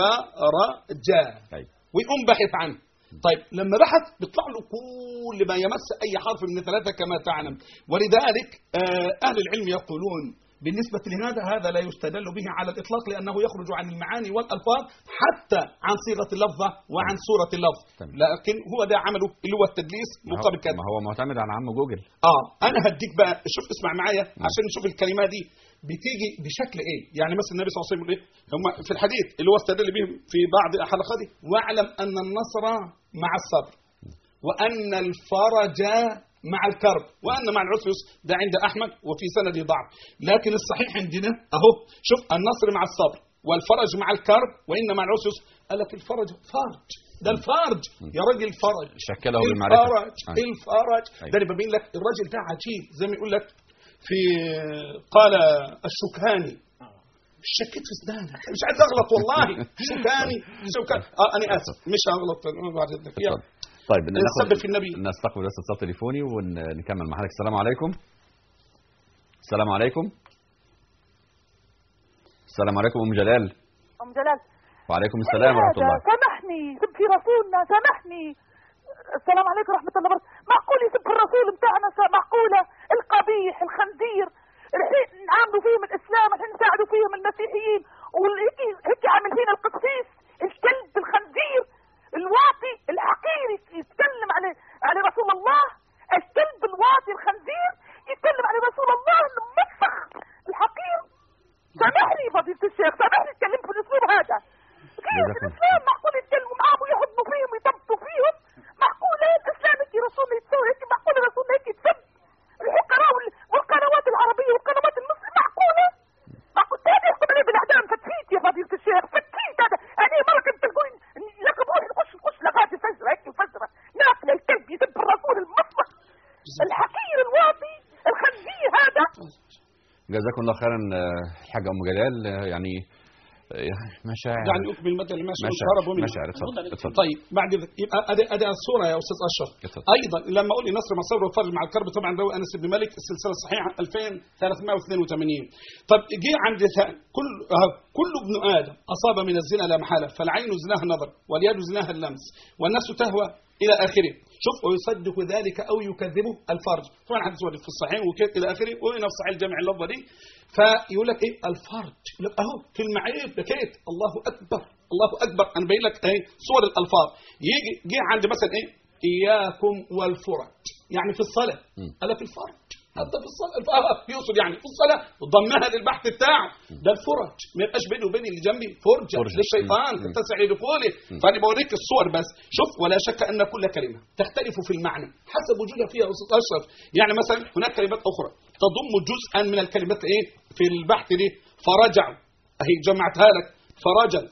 فرجا أيوة. ويقوم باحث عنه طيب لما بحث بيطلع له كل ما يمس أي حرف من ثلاثة كما تعلم ولذلك آه، أهل العلم يقولون بالنسبة لهذا هذا لا يستدل به على الإطلاق لأنه يخرج عن المعاني والألفاظ حتى عن صيغة اللفظة وعن صورة اللفظ تمام. لكن هو ده عمله اللي هو التدليس ما هو- مقابل كذا ما هو معتمد على عم جوجل اه انا هديك بقى شوف اسمع معايا عشان نشوف الكلمه دي بتيجي بشكل ايه يعني مثلا النبي صلى الله عليه وسلم يقول ايه هم في الحديث اللي هو استدل به في بعض حلقاته واعلم ان النصر مع الصبر وان الفرج مع الكرب وان مع العسر يسر ده عند احمد وفي سنده ضعف لكن الصحيح عندنا اهو شوف النصر مع الصبر والفرج مع الكرب وان مع العسر يسر قال لك الفرج فرج ده الفرج يا راجل فرج شكله بالمعرفة الفرج أيوة. الفرج أيوة. ده اللي ببين لك الراجل ده عجيب زي ما يقول لك في قال الشكاني شكيت في اسنانك مش عايز اغلط والله شكاني شكاني اه انا اسف مش هغلط بعد اذنك يلا. طيب نستقبل في النبي نستقبل بس اتصال تليفوني ونكمل مع حضرتك السلام عليكم السلام عليكم السلام عليكم ام جلال ام جلال وعليكم السلام ورحمه الله سامحني سب في رسولنا سامحني السلام عليكم ورحمة الله وبركاته معقول يسب الرسول بتاعنا سا- معقولة القبيح الخنزير الحين نعاملوا فيهم الإسلام الحين نساعدوا فيهم المسيحيين وهيك هيك عامل فينا القسيس الكلب الخنزير الواطي الحقير يتكلم على على رسول الله الكلب الواطي الخنزير يتكلم على رسول الله انه مسخ الحقير سامحني فضيلة الشيخ سامحني اتكلمت بالاسلوب هذا كيف جزاكم الاسلام معقول يتكلموا معاهم ويحضنوا فيهم ويطبطوا فيهم معقول الاسلام هيك رسول يتسوي هيك معقول الرسول هيك يتسب الحقراء وال- والقنوات العربيه والقنوات المصريه معقوله معقول هذا يحكم عليه بالاعدام فتفيت يا فضيله الشيخ فتفيت هذا انا مره كنت تقول لقب روح نخش نخش لغايه فجره هيك فجره ناكل الكلب يسب الرسول المصلح الحقير الواطي الخنزير هذا جزاكم الله خيرا آه، الحاجه ام جلال آه، يعني آه، مشاعر يعني اكمل المثل ماشي مشاعر والشرب ومن مشاعر اتفضل اتفضل طيب بعد ذلك يبقى ادي ادي الصوره يا استاذ اشرف اتفضل. ايضا لما اقول نصر مع الصبر والفرج مع الكرب طبعا روي انس بن مالك السلسله الصحيحه 2382 طب جه عند ث- كل آه، كل ابن ادم اصاب من الزنا لا محاله فالعين زناها النظر واليد زناها اللمس والنفس تهوى الى اخره شوف ويصدق ذلك او يكذبه الفرج طبعا حديث ورد في الصحيح وكيف الى اخره وهنا في صحيح الجامع اللفظه دي فيقول لك ايه الفرج يقول لك اهو كلمه عيب بكيت الله اكبر الله اكبر انا باين لك ايه صور الالفاظ يجي جه عند مثلا ايه اياكم والفرج يعني في الصلاه قال لك الفرج هذا في الصلاه الف- آه، يقصد يعني في الصلاه ضمها للبحث بتاعه ده الفرج ما يبقاش بيني وبين اللي جنبي فرجه فرجة. للشيطان مم. تتسع لدخوله فانا بوريك الصور بس شوف ولا شك ان كل كلمه تختلف في المعنى حسب وجودها فيها يا استاذ اشرف يعني مثلا هناك كلمات اخرى تضم جزءا من الكلمات ايه في البحث دي فرجعوا اهي جمعتها لك فرجل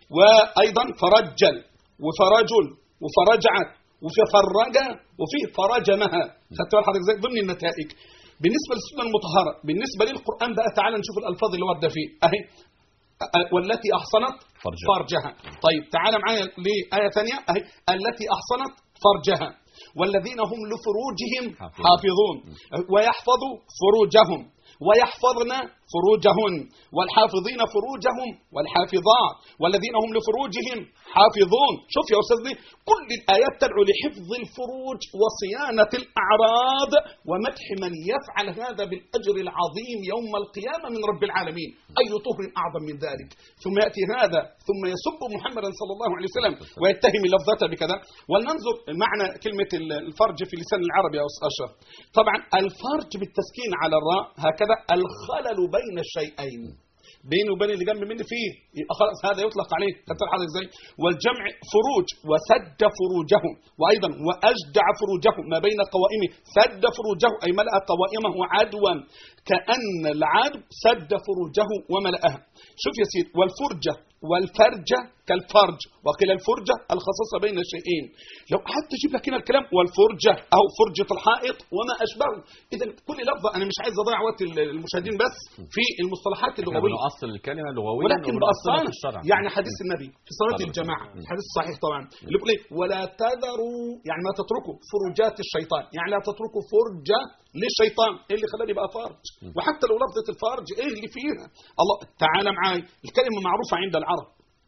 وايضا فرجل وفرجل وفرجعت وفي فرج وفي فرجمها خدت بال حضرتك ازاي ضمن النتائج بالنسبه للسنه المطهره بالنسبه للقران بقى تعال نشوف الالفاظ اللي ورده فيه اهي أ- والتي احصنت فرجها. فرجها طيب تعال معايا لايه ثانيه اهي التي احصنت فرجها والذين هم لفروجهم حافظون. حافظون ويحفظوا فروجهم ويحفظن فروجهن والحافظين فروجهم والحافظات والذين هم لفروجهم حافظون شوف يا أستاذ دي كل الآيات تدعو لحفظ الفروج وصيانة الأعراض ومدح من يفعل هذا بالأجر العظيم يوم القيامة من رب العالمين أي طهر أعظم من ذلك ثم يأتي هذا ثم يسب محمدا صلى الله عليه وسلم ويتهم لفظته بكذا ولننظر معنى كلمة الفرج في لسان العربي يا أستاذ أشرف طبعا الفرج بالتسكين على الراء هكذا الخلل بين الشيئين بينه وبين اللي جنب مني فيه يبقى خلاص هذا يطلق عليه خدت الحاجه ازاي والجمع فروج وسد فروجه وايضا واجدع فروجه ما بين قوائمه سد فروجه اي ملا قوائمه عدوا كان العدو سد فروجه وملأها شوف يا سيدي والفرجه والفرجه كالفرج وقيل الفرجه الخصاصه بين الشيئين لو قعدت اجيب لك هنا الكلام والفرجه او فرجه الحائط وما اشبهه اذا كل لفظه انا مش عايز اضيع وقت المشاهدين بس في المصطلحات احنا اللغويه بنؤصل الكلمه لغويا ولكن وبنؤصلها بأصالة في الشرع يعني حديث النبي في صلاة طبعا. الجماعة مم. الحديث الصحيح طبعا اللي بيقول ايه ولا تذروا يعني ما تتركوا فرجات الشيطان يعني لا تتركوا فرجة للشيطان ايه اللي خلاني بقى فرج وحتى لو لفظة الفرج ايه اللي فيها الله تعالى معاي الكلمة معروفة عند العرب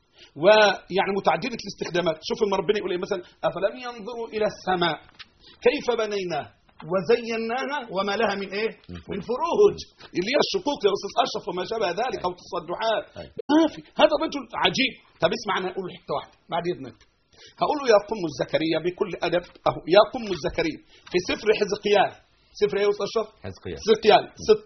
ويعني متعددة الاستخدامات شوف لما ربنا يقول ايه مثلا افلم ينظروا الى السماء كيف بنيناه وزيناها وما لها من ايه من فروج اللي هي الشقوق يا استاذ اشرف وما شابه ذلك او تصدعات ما في هذا رجل عجيب طب اسمع انا اقول حته واحده بعد اذنك هقول له يا قم الزكريا بكل ادب اهو يا قم الزكريا في سفر حزقيال سفر ايه يا استاذ اشرف حزقيال حزقيال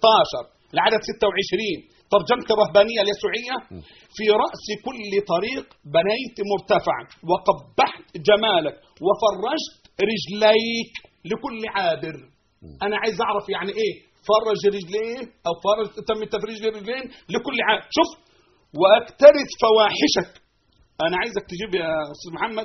16 العدد 26 ترجمة الرهبانية اليسوعية في رأس كل طريق بنيت مرتفعا وقبحت جمالك وفرجت رجليك لكل عابر أنا عايز أعرف يعني إيه فرج رجلين أو فرج تم تفريج الرجلين لكل عابر شوف وأكترث فواحشك أنا عايزك تجيب يا أستاذ محمد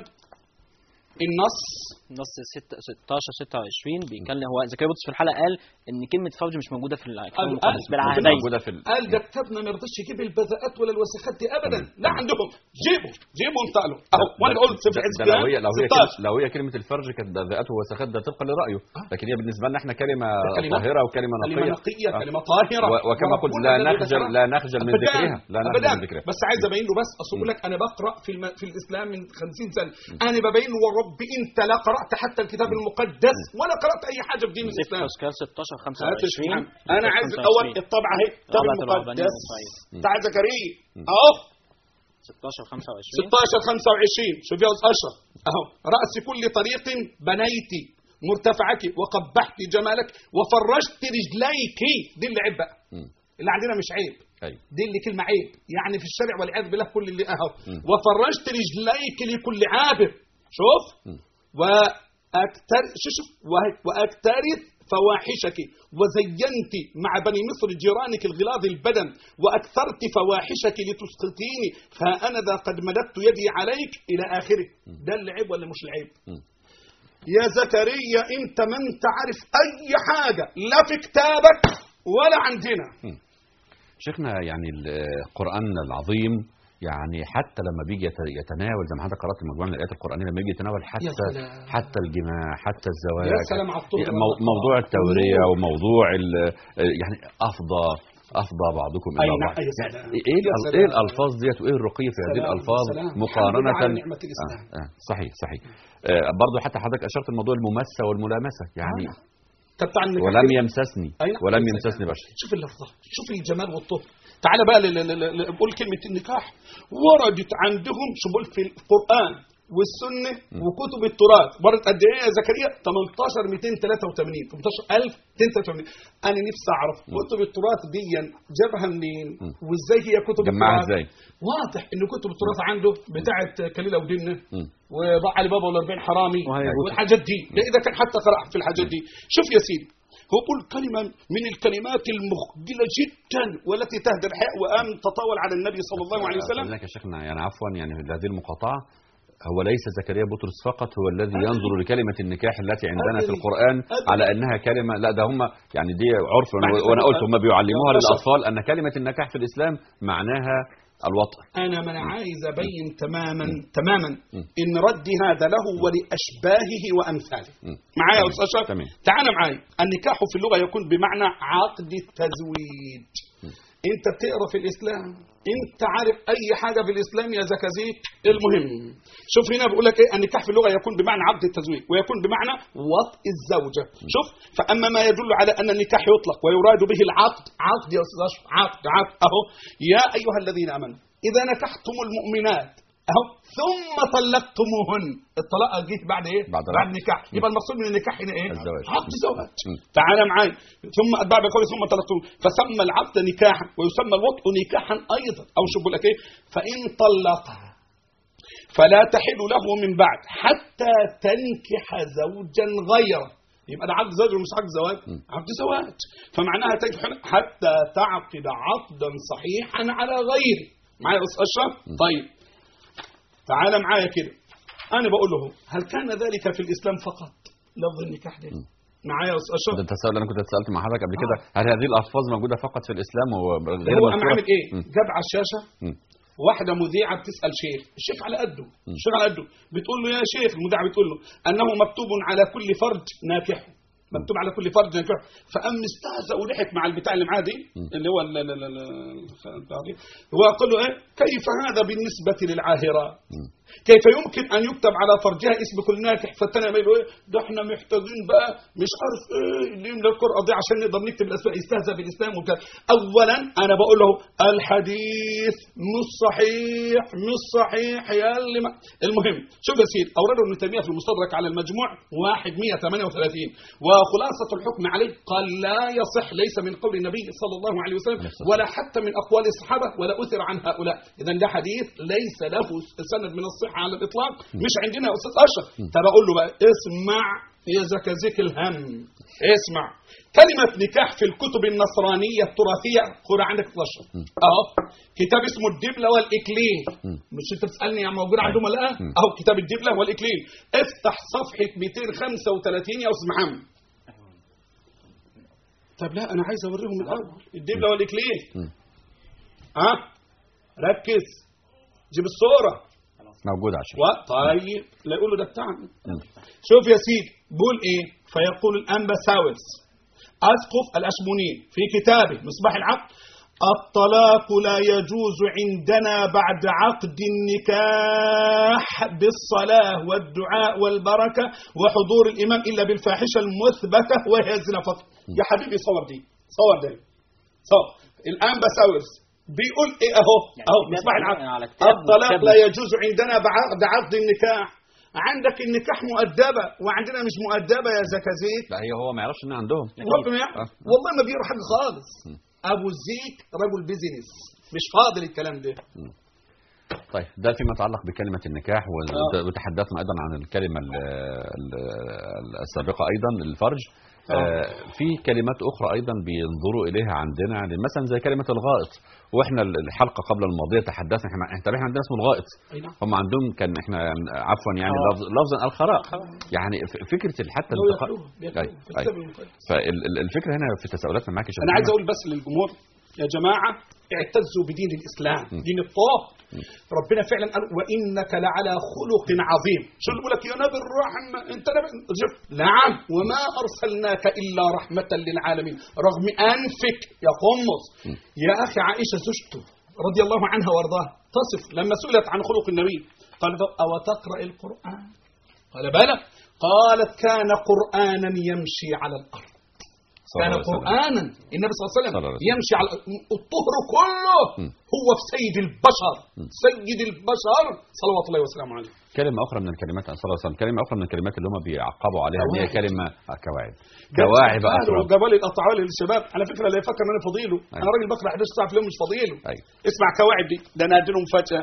النص نص 6 16 26 بيتكلم هو زكريا بطرس في الحلقه قال ان كلمه فرج مش موجوده في الكتاب قال- المقدس قال- بالعهدين موجودة في ال... قال ده كتابنا ما يرضاش يجيب البذاءات ولا الوسخات دي ابدا لا عندهم جيبوا جيبوا انت له اهو وانا بقول سفر ده- ده حزقيال لو هي لو هي 16 كلمة لو هي كلمة الفرج كانت ذاته وسخات ده طبقا لرأيه لكن هي بالنسبة لنا احنا كلمة كلمة- طاهرة وكلمة كلمة نقية نقية آه. كلمة طاهرة و- وكما قلت وربنا لا الذي نخجل ذكرها. لا نخجل من أبداً. ذكرها لا نخجل أبداً. من ذكرها بس عايز ابين له بس اصل يقول لك انا بقرا في الم... في الاسلام من 50 سنه انا ببين له والرب انت لا قرات حتى الكتاب المقدس ولا قرات اي حاجه في دين سفر الاسلام حزقيال 16 هات 25 اسمع. انا عايز الاول الطبعه اهي الكتاب طبعة الرهبانية المقدس الوصية. بتاع زكريا اهو 16 25 16 25 شوف يا استاذ اشرف اهو راس كل طريق بنيت مرتفعك وقبحت جمالك وفرجت رجليك دي اللي عيب بقى مم. اللي عندنا مش عيب أيوة. دي اللي كلمه عيب يعني في الشرع والعياذ بالله كل اللي اهو مم. وفرجت رجليك لكل عابر شوف مم. واكتر شوف شوف وه- واكترث فواحشك وزينت مع بني مصر جيرانك الغلاظ البدن واكثرت فواحشك لتسقطيني ها انا ذا قد مددت يدي عليك الى اخره ده العيب ولا مش العيب مم. يا زكريا انت ما انت عارف اي حاجه لا في كتابك ولا عندنا شيخنا يعني القرآن العظيم يعني حتى لما بيجي يت- يتناول زي ما حضرتك قرأت المجموعة من الآيات القرآنية لما يجي يتناول حتى سلام. حتى الجماع حتى الزواج يا سلام على الطرق مو- موضوع التورية وموضوع ال- يعني أفضى أفضى بعضكم أي إلى نعم، بعض يا يعني سلام. إيه يا الأل- سلام. إيه الألفاظ ديت وإيه الرقي في هذه سلام، الألفاظ سلام. مقارنة الحمد لله على نعمة الإسلام. آه آه صحيح صحيح آه برضه حتى حضرتك أشرت الموضوع المماسة والملامسة يعني طب تعال نكمل. ولم يمسسني أي نعم. ولم يمسسني بشر شوف اللفظة شوف الجمال والطهر تعال بقى ل- ل- ل- ل- بقول كلمة النكاح وردت عندهم شو بقول في القرآن والسنة وكتب التراث وردت قد ايه يا زكريا 18 283 18000 283 انا نفسي اعرف كتب التراث دي جابها منين وازاي هي كتب جمعها التراث إزاي؟ واضح ان كتب التراث عنده بتاعه كليله ودنه مم. وضع علي بابا ولا 40 حرامي وهي والحاجات دي ده اذا كان حتى قرأ في الحاجات دي شوف يا سيدي هو يقول كلمة من الكلمات المخجلة جدا والتي تهدر الحياء وأن تطاول على النبي صلى الله عليه وسلم لذلك يا شيخنا يعني عفوا يعني هذه المقاطعة هو ليس زكريا بطرس فقط هو الذي ينظر لكلمة النكاح التي عندنا في أبداً. القرآن أبداً. على أنها كلمة لا ده هم يعني دي عرف بعد وأنا كده قلت هم بيعلموها يا باشا. للأطفال أن كلمة النكاح في الإسلام معناها الوطء أنا من عايز أبين تماما تماما مم. إن ردي هذا له ولأشباهه وأمثاله مم. معايا يا تمام. أستاذ أشرف تمام. تعال معايا النكاح في اللغة يكون بمعنى عقد التزويج انت بتقرا في الاسلام انت عارف اي حاجه في الاسلام يا زكازيك المهم شوف هنا بيقول لك ايه النكاح في اللغه يكون بمعنى عقد التزويج ويكون بمعنى وطء الزوجه شوف فاما ما يدل على ان النكاح يطلق ويراد به العقد عقد يا استاذ أشرف، عقد عقد اهو يا ايها الذين امنوا اذا نكحتم المؤمنات اهو ثم طلقتموهن الطلاق جيت بعد ايه بعد بعد نكاح يبقى المقصود من النكاح هنا ايه الزواج. عقد زواج مم. تعال معاي ثم اتبع بقول ثم طلقتم فسمى العقد نكاحا ويسمى الوطء نكاحا ايضا او شو بقول لك ايه فان طلقها فلا تحل له من بعد حتى تنكح زوجا غيره يبقى ده عقد زواج ومش عقد زواج عقد زواج فمعناها تنكح حتى تعقد عقدا صحيحا على غيره معايا يا استاذ اشرف طيب تعال معايا كده انا بقول له هل كان ذلك في الاسلام فقط لفظ النكاح ده معايا يا استاذ اشرف ده التساؤل اللي انا كنت اتسالت مع حضرتك قبل كده هل هذه الالفاظ موجوده فقط في الاسلام وغير هو قام مذكورة؟ عامل ايه مم. جاب على الشاشه مم. واحده مذيعه بتسال شيخ الشيخ على قده الشيخ على قده بتقول له يا شيخ المذيعه بتقول له انه مكتوب على كل فرج ناكح مكتوب على كل فرج ناكح فقام استهزأ وضحك مع البتاع اللي معاه دي اللي هو ال- ال- ال- ال- البتاع دي. هو قال له ايه كيف هذا بالنسبه للعاهرات كيف يمكن ان يكتب على فرجها اسم كل ناكح فالتاني يعمل له ايه ده احنا محتاجين بقى مش عارف ايه اللي يملى القرآن دي عشان نقدر نكتب الاسماء يستهزأ بالاسلام وكده اولا انا بقول له الحديث مش صحيح مش صحيح يا اللي ما المهم شوف يا سيدي اورده ابن تيميه في المستدرك على المجموع 1138 وخلاصه الحكم عليه قال لا يصح ليس من قول النبي صلى الله عليه وسلم ولا حتى من اقوال الصحابه ولا اثر عن هؤلاء اذا ده حديث ليس له سند من الصحه على الاطلاق مش عندنا يا استاذ اشرف طب اقول له بقى اسمع يا زكازيك الهم اسمع كلمة نكاح في الكتب النصرانية التراثية خد عندك 12 اهو كتاب اسمه الدبلة والإكليل مش انت بتسألني يا موجود عندهم ولا لا اهو كتاب الدبلة والإكليل افتح صفحة 235 يا أستاذ محمد طب لا أنا عايز أوريهم الأول الدبلة والإكليل ها ركز جيب الصورة موجود عشان و... طيب لا يقولوا ده بتاعنا شوف يا سيدي بيقول ايه فيقول الانبساوس اسقف الاشمونين في كتابه مصباح العقل الطلاق لا يجوز عندنا بعد عقد النكاح بالصلاة والدعاء والبركة وحضور الإمام إلا بالفاحشة المثبتة وهي الزنا فقط يا حبيبي صور دي صور دي صور الآن بساوس بيقول ايه اهو اهو مصباح العقل الطلاق لا يجوز عندنا بعقد عقد النكاح عندك النكاح مؤدبة وعندنا مش مؤدبة يا زكازيك لا هي هو ما يعرفش ان عندهم ربنا يعرف. والله ما بيقرا حاجة خالص ابو زيك رجل بيزنس مش فاضل الكلام ده طيب ده فيما يتعلق بكلمة النكاح وت- وتحدثنا أيضا عن الكلمة ال- ال- السابقة أيضا الفرج آه، في كلمات أخرى أيضا بينظروا إليها عندنا يعني مثلا زي كلمة الغائط وإحنا الحلقة قبل الماضية تحدثنا إحنا إحنا احنا عندنا اسمه الغائط أي نعم. هم عندهم كان إحنا عفوا يعني آه. لفظ لفظا الخراء يعني ف- فكرة حتى لو الانتقاء ياكلوها بياكلوها أي- في أي. الكتاب المقدس. فالفكرة هنا في تساؤلاتنا معاك يا شيخ انا عايز محمد. اقول بس للجمهور يا جماعه اعتزوا بدين الاسلام دين الطه ربنا فعلا قال وانك لعلى خلق عظيم شو بيقول لك يا نبي الرحمه انت نبي شوف نعم وما ارسلناك الا رحمه للعالمين رغم انفك يا قمص يا اخي عائشه زوجته رضي الله عنها وارضاها تصف لما سئلت عن خلق النبي قالت او تقرا القران قال بلى قالت كان قرانا يمشي على الارض صلى كان الله عليه وسلم. قرانا النبي صلى الله عليه صلى الله وسلم عليه وسلم. يمشي على الطهر كله هو في سيد البشر سيد البشر صلوات الله وسلامه عليه كلمة أخرى من الكلمات صلى الله عليه وسلم كلمة أخرى من الكلمات اللي هم بيعقبوا عليها اللي هي كواعب. كلمة آه، كواعب كواعب أتراب وجبال الاطعال للشباب على فكره لا يفكر ان انا فضيله انا أيوة. راجل بقرا 11 ساعه في اليوم مش فضيله أيوة. اسمع كواعب دي ده انا اديله مفاجاه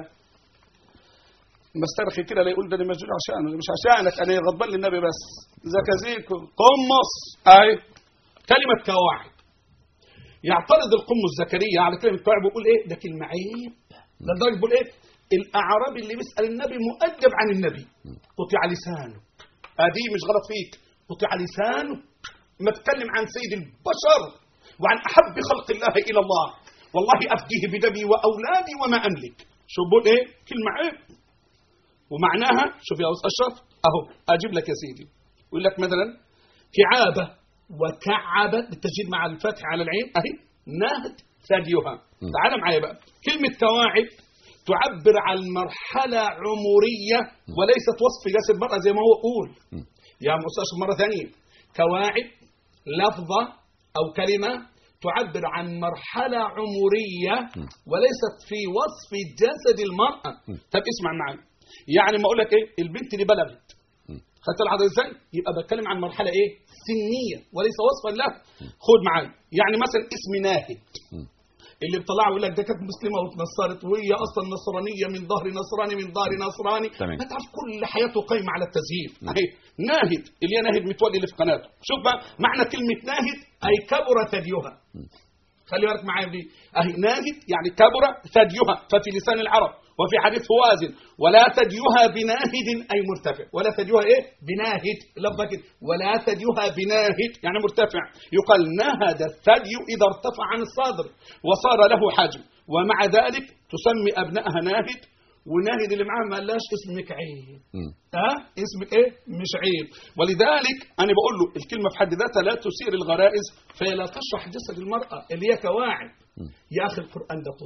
مسترخي كده لا يقول ده انا مسجون عشانه ده مش عشانك انا غضبان للنبي بس زكازيك قمص اي كلمه كواعب يعترض القمص زكريا على كلمه كواعب ويقول ايه ده كلمه عيب ده لدرجه بيقول ايه الاعرابي اللي بيسال النبي مؤدب عن النبي قطع لسانه هذه مش غلط فيك قطع لسانه ما تكلم عن سيد البشر وعن احب خلق الله الى الله والله افديه بدمي واولادي وما املك شو بقول ايه كلمه عيب ومعناها شوف يا استاذ اشرف اهو اجيب لك يا سيدي يقول لك مثلا كعابه وكعبه بالتشديد مع الفتح على العين اهي نهد ثديها تعال معايا بقى كلمه كواعب تعبر عن مرحله عمريه وليست وصف جسد المراه زي ما هو قول يا استاذ أشرف مره ثانيه كواعب لفظه او كلمه تعبر عن مرحله عمريه وليست في وصف جسد المراه طب اسمع معي يعني ما اقول لك ايه البنت اللي بلغت خدت العضله ازاي يبقى بتكلم عن مرحله ايه سنيه وليس وصفا لها خد معايا يعني مثلا اسم ناهد اللي بيطلعوا يقول لك ده كانت مسلمه واتنصرت وهي اصلا نصرانيه من ظهر نصراني من ظهر نصراني تمام. ما تعرف كل حياته قايمه على التزييف اهي ناهد اللي هي ناهد متولي اللي في قناته شوف بقى معنى كلمه ناهد اي كبر ثديها خلي بالك معايا دي اهي ناهد يعني كبر ثديها ففي لسان العرب وفي حديث وازن ولا ثديها بناهد اي مرتفع ولا ثديها ايه بناهد لفظه كده ولا ثديها بناهد يعني مرتفع يقال نهد الثدي اذا ارتفع عن الصدر وصار له حجم ومع ذلك تسمي ابنائها ناهد وناهد اللي معاها ما قالهاش اسمك عيب ها اسمك ايه مش عيب ولذلك انا بقول له الكلمه في حد ذاتها لا تثير الغرائز فهي لا تشرح جسد المراه اللي هي كواعب يا اخي القران ده طهر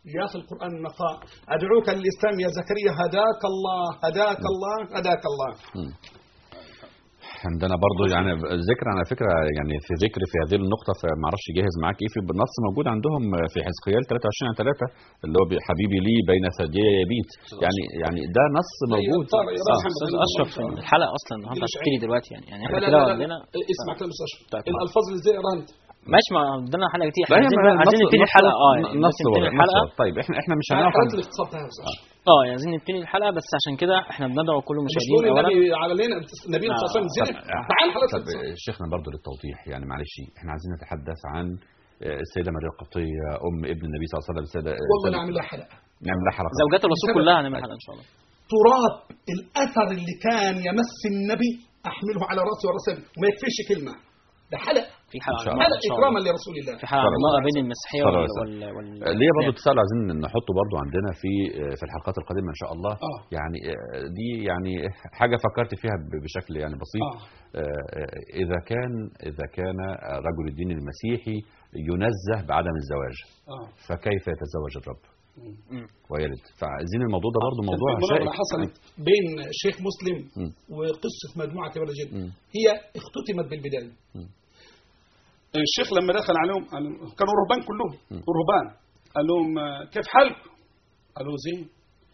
يا أخي القرآن النقاء أدعوك للإسلام يا زكريا هداك الله هداك الله هداك الله عندنا برضو يعني ذكر على فكره يعني في ذكر في هذه النقطه فما اعرفش جاهز معاك ايه في النص موجود عندهم في حزقيال 23 عن 3 اللي هو حبيبي لي بين ثديي يبيت يعني يعني ده نص موجود استاذ اشرف الحلقه اصلا النهارده هتبتدي دلوقتي يعني يعني لا احنا لا كده لا, لا, عندنا لا. اسمع كلام أستاذ أشرف طيب. الألفاظ اللي زي إيران ماشي ما عندنا حلقه كتير لا احنا هي عايزين ما- عايزين نص- نبتدي نص- الحلقه اه يعني نص بس نبتدي ورق- الحلقه نص. طيب احنا احنا مش حالات هناخد الاغتصاب ده يا أستاذ أشرف اه يعني عايزين نبتدي الحلقه بس عشان كده احنا بندعو كل مش المشاهدين تقول اولا النبي على لنا النبي لا. صلى الله عليه وسلم زنا تعال حالات طب الاغتصاب شيخنا برضو للتوضيح يعني معلش احنا عايزين نتحدث عن آه، السيده مريم القبطيه ام ابن النبي صلى الله عليه وسلم السيده والله السيدة- نعمل لها حلقة نعمل لها حلقه زوجات الرسول بسبب- كلها هنعمل حلقه ان شاء الله تراب الأثر اللي كان يمس النبي أحمله على رأسي ورأسي وما يكفيش كلمة ده حلقة في حلقه إن شاء عن الله. المرأة حلقة إن شاء إكراما الله. لرسول الله في حلقه عن صلى الله المرأة عليه بين وسلم. المسيحيه صلى الله وال عليه وال وسلم. وال ليه برضه تسأل عايزين نحطه برضه عندنا في في الحلقات القادمه ان شاء الله آه. يعني آه، دي يعني حاجه فكرت فيها ب- بشكل يعني بسيط آه. آه، آه، اذا كان اذا كان رجل الدين المسيحي ينزه بعدم الزواج آه. فكيف يتزوج الرب مم. ويلد فعايزين الموضوع ده برضه موضوع المناظرة شائك حصلت بين شيخ مسلم مم. وقصة مجموعة كبيرة جدا مم. هي اختتمت بالبداية مم. الشيخ لما دخل عليهم قال- كانوا رهبان كلهم رهبان قال لهم آه، كيف حالكم؟ قالوا زين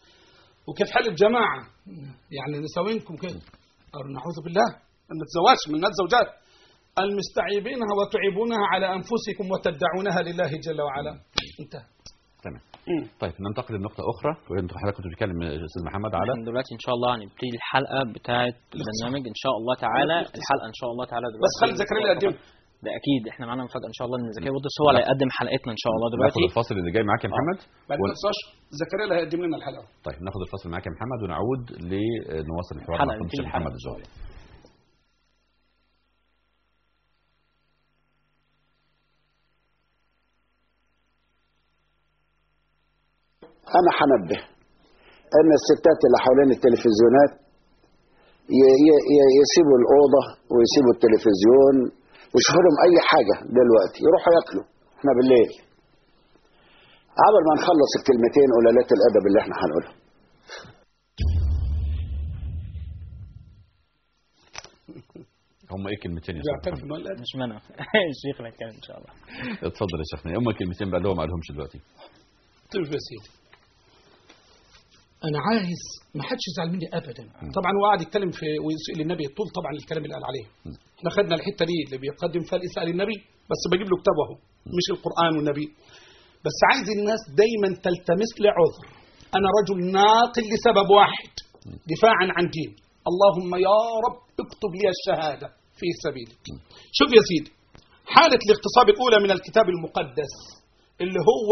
وكيف حال الجماعة؟ يعني نساوينكم كده قالوا نعوذ بالله أن نتزوجش من الناس زوجات قال مستعيبينها وتعيبونها على أنفسكم وتدعونها لله جل وعلا انتهى تمام مم. طيب ننتقل لنقطه اخرى وانت حضرتك كنت بتتكلم يا استاذ محمد على احنا دلوقتي ان شاء الله هنبتدي الحلقه بتاعه البرنامج ان شاء الله تعالى الحلقه ان شاء الله تعالى دلوقتي بس خلي زكريا اللي يقدمها ده اكيد احنا معانا مفاجاه ان شاء الله ان زكريا بطرس هو اللي هيقدم حلقتنا ان شاء الله ناخد دلوقتي الفاصل اللي جاي معاك يا محمد بعد ون- ما تنساش زكريا اللي هيقدم لنا الحلقة طيب ناخد الفاصل معاك يا محمد ونعود لنواصل الحوار حلقة، مع فضيلة نبتدي الشيخ محمد الحلقة. الزهري أنا هنبه أن الستات اللي حوالين التلفزيونات ي- ي- ي- يسيبوا الأوضة ويسيبوا التلفزيون ويشوفوا لهم أي حاجة دلوقتي يروحوا ياكلوا احنا بالليل قبل ما نخلص الكلمتين قلالات الأدب اللي احنا هنقولها هم ايه كلمتين يا استاذ بيعترف محمد إن هو الأدب. مش منع الشيخ اللي هيتكلم ان شاء الله اتفضل يا شيخنا هم كلمتين بقى اللي هو ما قالهمش دلوقتي طيب يا سيدي انا عايز ما حدش يزعل مني ابدا طبعا هو قاعد يتكلم في ويسال النبي طول طبعا الكلام اللي قال عليه احنا خدنا الحته دي اللي بيقدم فيها الاسئله للنبي بس بجيب له كتابه اهو مش القران والنبي بس عايز الناس دايما تلتمس لي عذر انا رجل ناقل لسبب واحد دفاعا عن دين اللهم يا رب اكتب لي الشهاده في سبيلك شوف يا سيدي حاله الاغتصاب الاولى من الكتاب المقدس اللي هو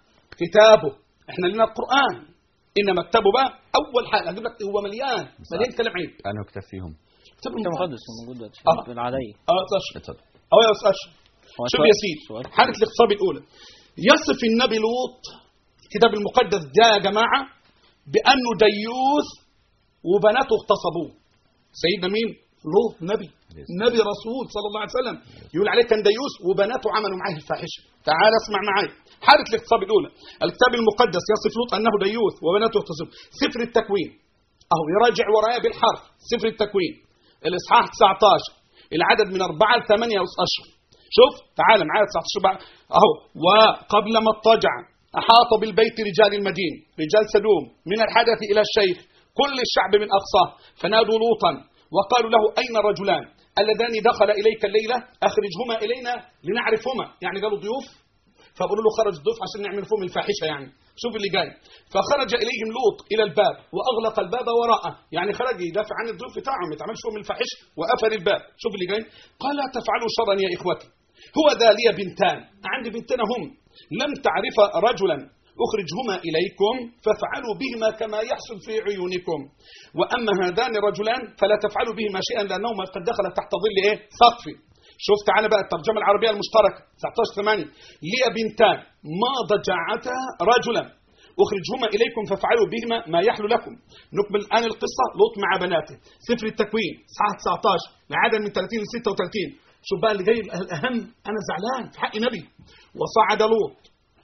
كتابه احنا لنا القرآن إنما كتابه بقى أول حاجة أجيب لك هو مليان مليان كلام عيب انا كتاب فيهم كتاب كتاب المقدس مقدس موجود دلوقتي آه. في العاديه اه أشرف اتفضل أو يا أستاذ أشرف هو شوف سؤال- يا سيدي سؤال. حالة الاغتصاب الأولى يصف النبي لوط الكتاب المقدس ده يا جماعة بأنه ديوث وبناته اغتصبوه سيدنا مين؟ لوط نبي نبي رسول صلى الله عليه وسلم يقول عليه كان ديوث وبناته عملوا معاه الفاحشة تعال اسمع معايا حالة الاغتصاب الأولى الكتاب المقدس يصف لوط أنه ديوث وبناته اغتصب سفر التكوين أهو يراجع ورايا بالحرف سفر التكوين الإصحاح 19 العدد من 4 ل 8 أشهر شوف تعال معايا 19 بقى أهو وقبل ما اضطجع أحاط بالبيت رجال المدينة رجال سدوم من الحدث إلى الشيخ كل الشعب من أقصاه فنادوا لوطا وقالوا له أين الرجلان اللذان دخل إليك الليلة أخرجهما إلينا لنعرفهما يعني قالوا ضيوف فقالوا له خرج الضيوف عشان نعمل فيهم الفاحشة يعني شوف اللي جاي فخرج إليهم لوط إلى الباب وأغلق الباب وراءه يعني خرج يدافع عن الضيوف بتاعهم ما يتعملش فيهم الفاحشة وقفل الباب شوف اللي جاي قال لا تفعلوا شرا يا إخوتي هو ذا لي بنتان عندي بنتين هم لم تعرف رجلا أخرجهما إليكم فافعلوا بهما كما يحصل في عيونكم وأما هذان الرجلان فلا تفعلوا بهما شيئا لأنهما قد دخلت تحت ظل إيه سقف شوف تعالى بقى الترجمة العربية المشتركة 19 8 لي بنتان ما ضجعتا رجلا أخرجهما إليكم فافعلوا بهما ما يحلو لكم نكمل الآن القصة لوط مع بناته سفر التكوين صحة 19 العدد من 30 ل 36 شوف بقى اللي جاي الأهم أنا زعلان في حق نبي وصعد لوط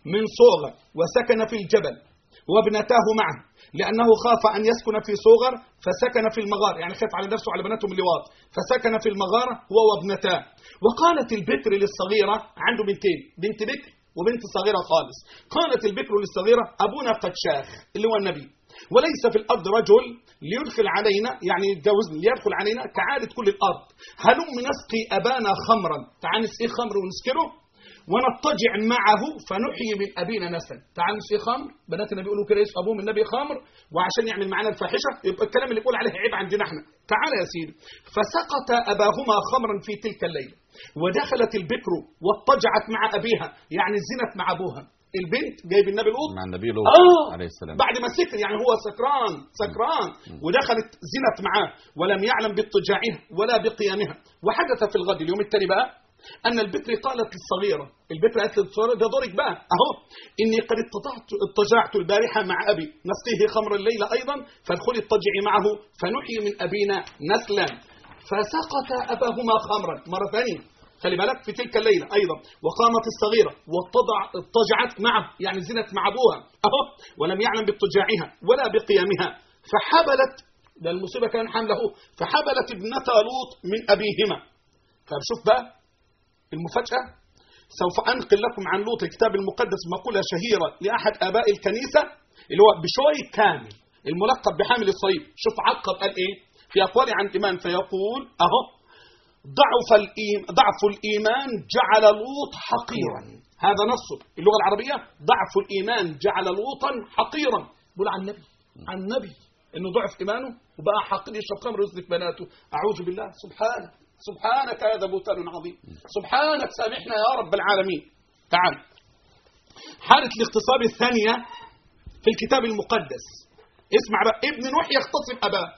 من صغر وسكن في الجبل وابنتاه معه لأنه خاف أن يسكن في صغر فسكن في المغار يعني خاف على نفسه وعلى بناته من اللواط فسكن في المغارة هو وابنتاه وقالت البكر للصغيرة عنده بنتين بنت بكر وبنت صغيرة خالص قالت البكر للصغيرة أبونا قد شاخ اللي هو النبي وليس في الأرض رجل ليدخل علينا يعني يتجوزني ليدخل علينا كعادة كل الأرض هلم نسقي أبانا خمرا تعال نسقي خمر ونسكره ونضطجع معه فنحيي من ابينا نسلا تعال نسقي خمر بنات النبي يقولوا كده يسقوا ابوهم النبي خمر وعشان يعمل معانا الفاحشه يبقى الكلام اللي بيقول عليه عيب عندنا احنا تعال يا سيدي فسقط اباهما خمرا في تلك الليله ودخلت البكر واضطجعت مع ابيها يعني زنت مع ابوها البنت جايب النبي لوط مع النبي لوط آه عليه السلام بعد ما سكر يعني هو سكران سكران ودخلت زنت معاه ولم يعلم باضطجاعها ولا بقيامها وحدث في الغد اليوم التالي بقى أن البكر قالت للصغيرة البكر قالت للصغيرة ده دورك بقى أهو إني قد اضطجعت, اضطجعت البارحة مع أبي نسقيه خمر الليلة أيضا فادخلي اضطجعي معه فنحيي من أبينا نسلا فسقط أباهما خمرا مرة ثانية خلي بالك في تلك الليلة أيضا وقامت الصغيرة واضطجع اضطجعت معه يعني زنت مع أبوها أهو ولم يعلم باضطجاعها ولا بقيامها فحبلت ده المصيبة كان حمله فحبلت ابنة لوط من أبيهما طب شوف بقى المفاجأة سوف أنقل لكم عن لوط الكتاب المقدس مقولة شهيرة لأحد آباء الكنيسة اللي هو بشوي كامل الملقب بحامل الصليب شوف عقب قال إيه في أقوال عن الإيمان فيقول أهو ضعف الإيم ضعف الإيمان جعل لوط حقيرا هذا نصه اللغة العربية ضعف الإيمان جعل لوطا حقيرا بقول عن النبي عن النبي انه ضعف ايمانه وبقى حقير يشرب خمر ويزنك بناته اعوذ بالله سبحانه سبحانك هذا بهتان عظيم سبحانك سامحنا يا رب العالمين تعال حالة الاغتصاب الثانية في الكتاب المقدس اسمع بقى ابن نوح يغتصب أباه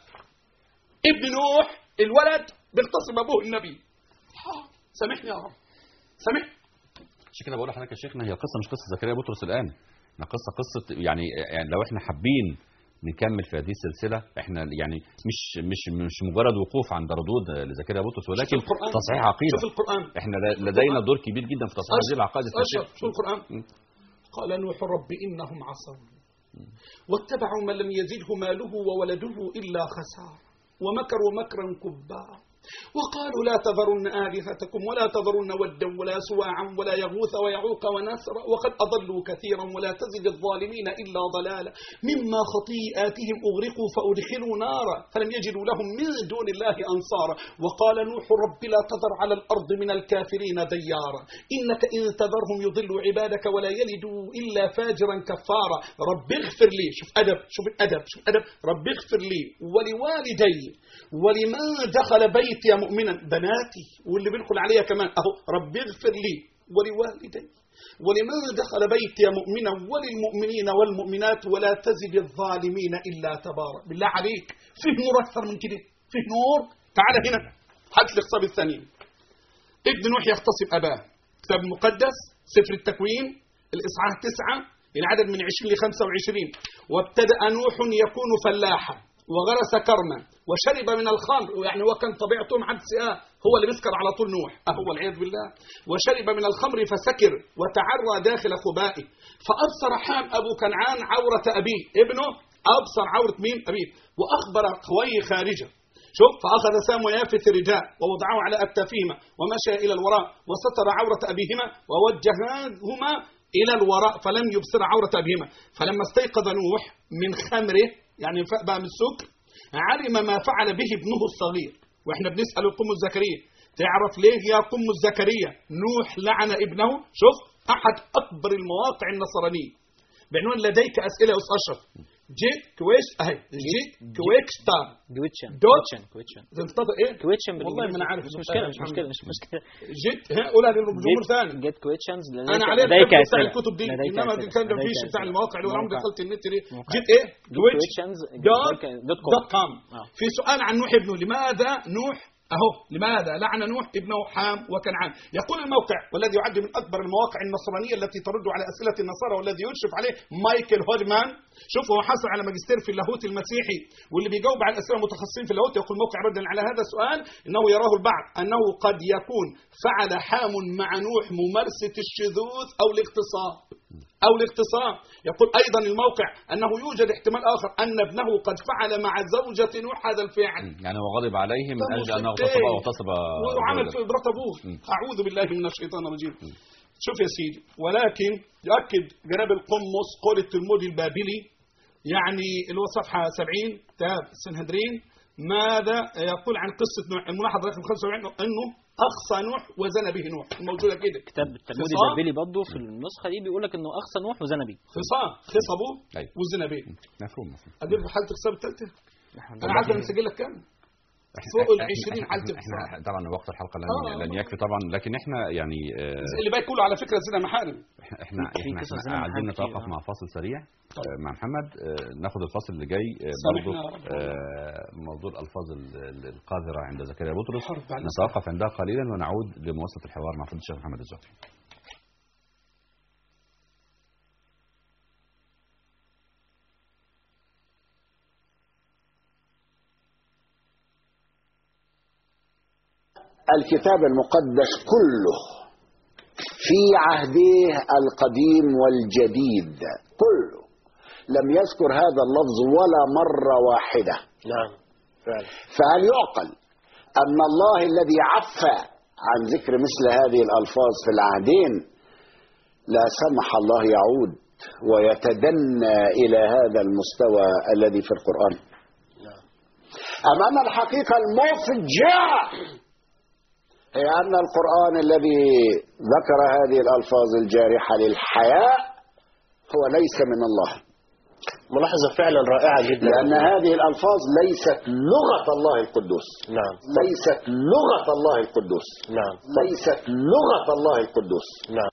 ابن نوح الولد بيغتصب أبوه النبي سامحني يا رب سامحني عشان كده بقول لحضرتك يا شيخنا هي قصه مش قصه زكريا بطرس الان إنها قصه قصه يعني يعني لو احنا حابين نكمل في هذه السلسله احنا يعني مش مش مش مجرد وقوف عند ردود لزكريا بطرس ولكن شوف القرآن. تصحيح عقيده شوف القرآن. احنا لدينا دور كبير جدا في تصحيح هذه العقائد أشرف الفاسده شو القرآن قال نوح رب إنهم عصوا واتبعوا من لم يزده ماله وولده إلا خسارة ومكروا مكرا كبارا وقالوا لا تذرن آلهتكم ولا تذرن ودا ولا سواعا ولا يغوث ويعوق ونسرا وقد أضلوا كثيرا ولا تزد الظالمين إلا ضلالا مما خطيئاتهم أغرقوا فأدخلوا نارا فلم يجدوا لهم من دون الله أنصارا وقال نوح رب لا تذر على الأرض من الكافرين ديارا إنك إن تذرهم يضلوا عبادك ولا يلدوا إلا فاجرا كفارا رب اغفر لي شوف أدب شوف الأدب شوف أدب رب اغفر لي ولوالدي ولمن دخل بيتي مؤمنا بناتي واللي بيدخل عليها كمان أهو رب اغفر لي ولوالدي ولمن دخل بيتي مؤمنا وللمؤمنين والمؤمنات ولا تزد الظالمين إلا تبارا بالله عليك فيه نور أكثر من كده فيه نور تعال هنا حدث الاغتصاب الثاني ابن نوح يغتصب أباه كتاب المقدس سفر التكوين الإصحاح تسعة العدد من 20 ل 25 وابتدأ نوح يكون فلاحا وغرس كرما وشرب من الخمر يعني هو كان طبيعته محدث آه هو اللي بيسكر على طول نوح أهو والعياذ بالله وشرب من الخمر فسكر وتعرى داخل خبائه فأبصر حام أبو كنعان عورة أبيه ابنه أبصر عورة مين أبيه وأخبر خويه خارجه شوف فأخذ سام ويافث الرداء ووضعه على أكتافهما ومشى إلى الوراء وستر عورة أبيهما ووجههما إلى الوراء فلم يبصر عورة أبيهما فلما استيقظ نوح من خمره يعني فاق بقى من السكر علم ما فعل به ابنه الصغير واحنا بنسأل القم الزكريا تعرف ليه يا قم الزكريا نوح لعن ابنه شوف أحد أكبر المواقع النصرانية بعنوان لديك أسئلة يا أستاذ أشرف جي كويش أهي جي كويكستار كويتشن دوت كويتشن كويتشن تنطبق ايه؟ كويتشن والله ما انا عارف مش مشكله مش مشكله مش مشكله جيت ها قولها للجمهور ثاني جيت كويتشنز انا عليه لديك بتاع اسئله الكتب دي لديك انما أسئلة. دي كان لديك فيش بتاع أسئلة. المواقع اللي عمري موقع. دخلت النت دي موقع. جيت ايه؟ جويتش كويتشنز دوت دوت دوت كوم آه. في سؤال عن نوح ابنه لماذا نوح اهو لماذا لعن نوح ابنه حام وكنعان يقول الموقع والذي يعد من اكبر المواقع النصرانيه التي ترد على اسئله النصارى والذي يشرف عليه مايكل هودمان شوف هو حصل على ماجستير في اللاهوت المسيحي واللي بيجاوب على الاسئله المتخصصين في اللاهوت يقول موقع ردا على هذا السؤال انه يراه البعض انه قد يكون فعل حام مع نوح ممارسه الشذوذ او الاغتصاب أو الاختصار يقول أيضا الموقع أنه يوجد احتمال آخر أن ابنه قد فعل مع زوجة نوح هذا الفعل يعني هو غضب عليه من طب أجل أنه وستين. اغتصب واغتصب وعمل زوجته. في مرات أبوه أعوذ بالله من الشيطان الرجيم شوف يا سيدي ولكن يؤكد جناب القمص قول التلمودي البابلي يعني اللي هو صفحة 70 كتاب السنهدرين ماذا يقول عن قصة نوح الملاحظة رقم 75 أنه أقصى نوح وزنى به نوح موجودة كده كتاب التلمود خصام. البابلي برضه في النسخه دي بيقول لك انه اقصى نوح وزنى بيه خصام خصبه أيوة. وزنى به مفهوم مفهوم. أدير في حالة الخصام الثالثة الحمد أنا لله. عارف أنا مسجل لك كام إحنا- فوق ال إحنا- 20 إحنا- حالة إحنا- اختصار. إحنا طبعا وقت الحلقة لن, آه. لن يكفي طبعا لكن احنا يعني آه، اللي باقي كله على فكرة زنا محارم احنا احنا في احنا, قصص احنا زي ما عايزين محمد نتوقف كده. مع فاصل سريع آه، مع محمد آه، ناخد الفاصل اللي جاي آه، برضه سامحنا يا رب. آه، موضوع الالفاظ ال- ال- القذره عند زكريا بطرس حرب على نتوقف عندها قليلا ونعود لمواصله الحوار مع فضيله الشيخ محمد الزهري الكتاب المقدس كله في عهده القديم والجديد كله لم يذكر هذا اللفظ ولا مرة واحدة نعم فعلا فهل يعقل أن الله الذي عفى عن ذكر مثل هذه الألفاظ في العهدين لا سمح الله يعود ويتدنى إلى هذا المستوى الذي في القرآن أم أن الحقيقة المفجعة هي أن القرآن الذي ذكر هذه الألفاظ الجارحة للحياء هو ليس من الله ملاحظة فعلا رائعة جدا لأن هذه الألفاظ ليست لغة الله القدوس نعم ليست لغة الله القدوس نعم ليست لغة الله القدوس نعم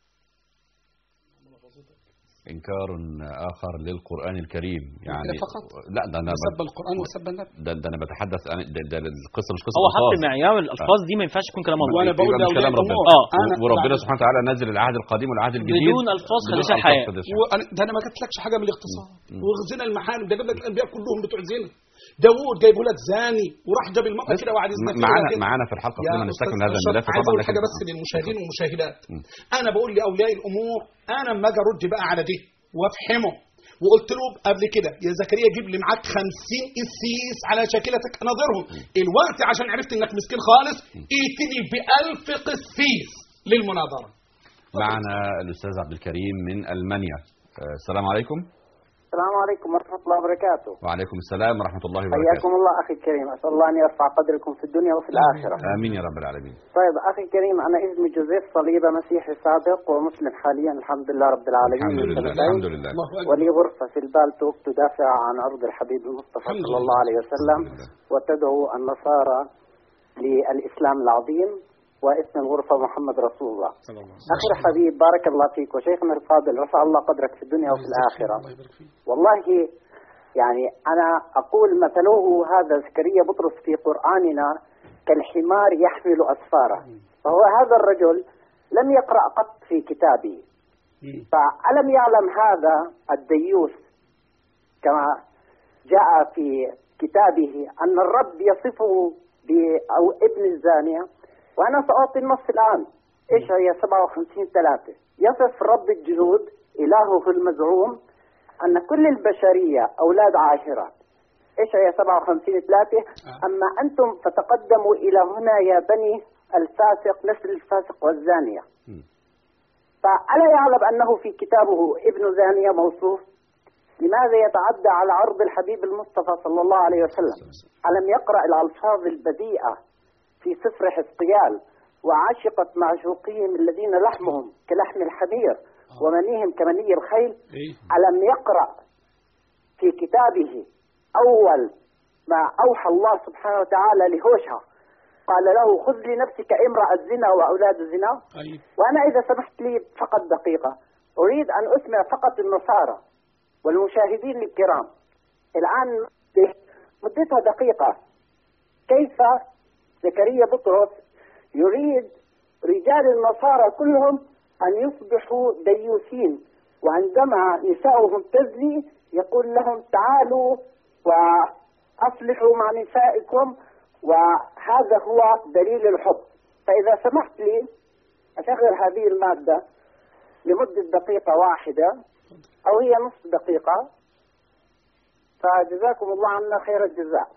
انكار اخر للقران الكريم يعني كده فقط؟ لا ده انا وسب القرآن وسب النبي ده, ده انا بتحدث عن ده, ده القصه مش قصه هو حط ألفاظ. معيار الالفاظ دي ما ينفعش يكون كلام الله وأنا بقول يبقى مش لأولياء كلام ربنا الأمور. آه. أنا- وربنا سبحانه وتعالى نزل العهد القديم والعهد الجديد بدون ألفاظ بدون خديجة ألفاظ الحياة. خديجة. وأنا ده انا ما جبتلكش حاجه من الاختصار وغزنا المحارم ده جاب لك الانبياء كلهم بتوع زنا داوود جايبه لك زاني وراح جاب المرأة بس كده وقعد يزنا فيها معانا كده. معانا في الحلقه يا كلنا أستاذ نستكمل هذا أشرف، الملف عايز طبعا اقول لكن حاجه بس للمشاهدين والمشاهدات انا بقول لاولياء الامور انا اما اجي ارد بقى على دي وافحمه وقلت له قبل كده يا زكريا جيب لي معاك 50 قسيس على شاكلتك اناظرهم الوقت عشان عرفت انك مسكين خالص ائتني ب 1000 قسيس للمناظره معنا الاستاذ عبد الكريم من المانيا آه، السلام عليكم السلام عليكم ورحمة الله وبركاته وعليكم السلام ورحمه الله حياكم وبركاته الله أخي الكريم أسأل الله أن يرفع قدركم في الدنيا وفي الآخرة امين يا رب العالمين طيب أخي الكريم أنا اسمي جوزيف صليبة مسيحي سابق ومسلم حاليا الحمد لله رب العالمين الحمد من لله سنتين. الحمد لله ولي غرفة في البالتوك تدافع عن عرض الحبيب المصطفى الحمد صلى الله عليه وسلم وتدعو النصارى للإسلام العظيم واسم الغرفة محمد رسول الله أخي الحبيب بارك الله فيك وشيخنا الفاضل رفع الله قدرك في الدنيا وفي الآخرة والله يعني أنا أقول مثله هذا زكريا بطرس في قرآننا كالحمار يحمل أسفاره فهو هذا الرجل لم يقرأ قط في كتابه فألم يعلم هذا الديوث كما جاء في كتابه أن الرب يصفه ب أو ابن الزانية وأنا سأعطي النص الآن إيش هي 57 ثلاثة يصف رب الجنود إلهه المزعوم أن كل البشرية أولاد عاشرات إيش هي 57 ثلاثة أما أنتم فتقدموا إلى هنا يا بني الفاسق نسل الفاسق والزانية فألا يعلم أنه في كتابه ابن زانية موصوف لماذا يتعدى على عرض الحبيب المصطفى صلى الله عليه وسلم ألم يقرأ الألفاظ البذيئة في سفر حزقيال وعشقت معشوقهم الذين لحمهم كلحم الحمير ومنيهم كمني الخيل ألم يقرأ في كتابه أول ما أوحى الله سبحانه وتعالى لهوشع قال له خذ لنفسك امرأة زنا وأولاد زنا وأنا إذا سمحت لي فقط دقيقة أريد أن أسمع فقط النصارى والمشاهدين الكرام الآن مدتها دقيقة كيف زكريا بطرس يريد رجال النصارى كلهم أن يصبحوا ديوثين وعندما نساؤهم تزني يقول لهم تعالوا وأصلحوا مع نسائكم وهذا هو دليل الحب فإذا سمحت لي أشغل هذه المادة لمدة دقيقة واحدة أو هي نصف دقيقة فجزاكم الله عنا خير الجزاء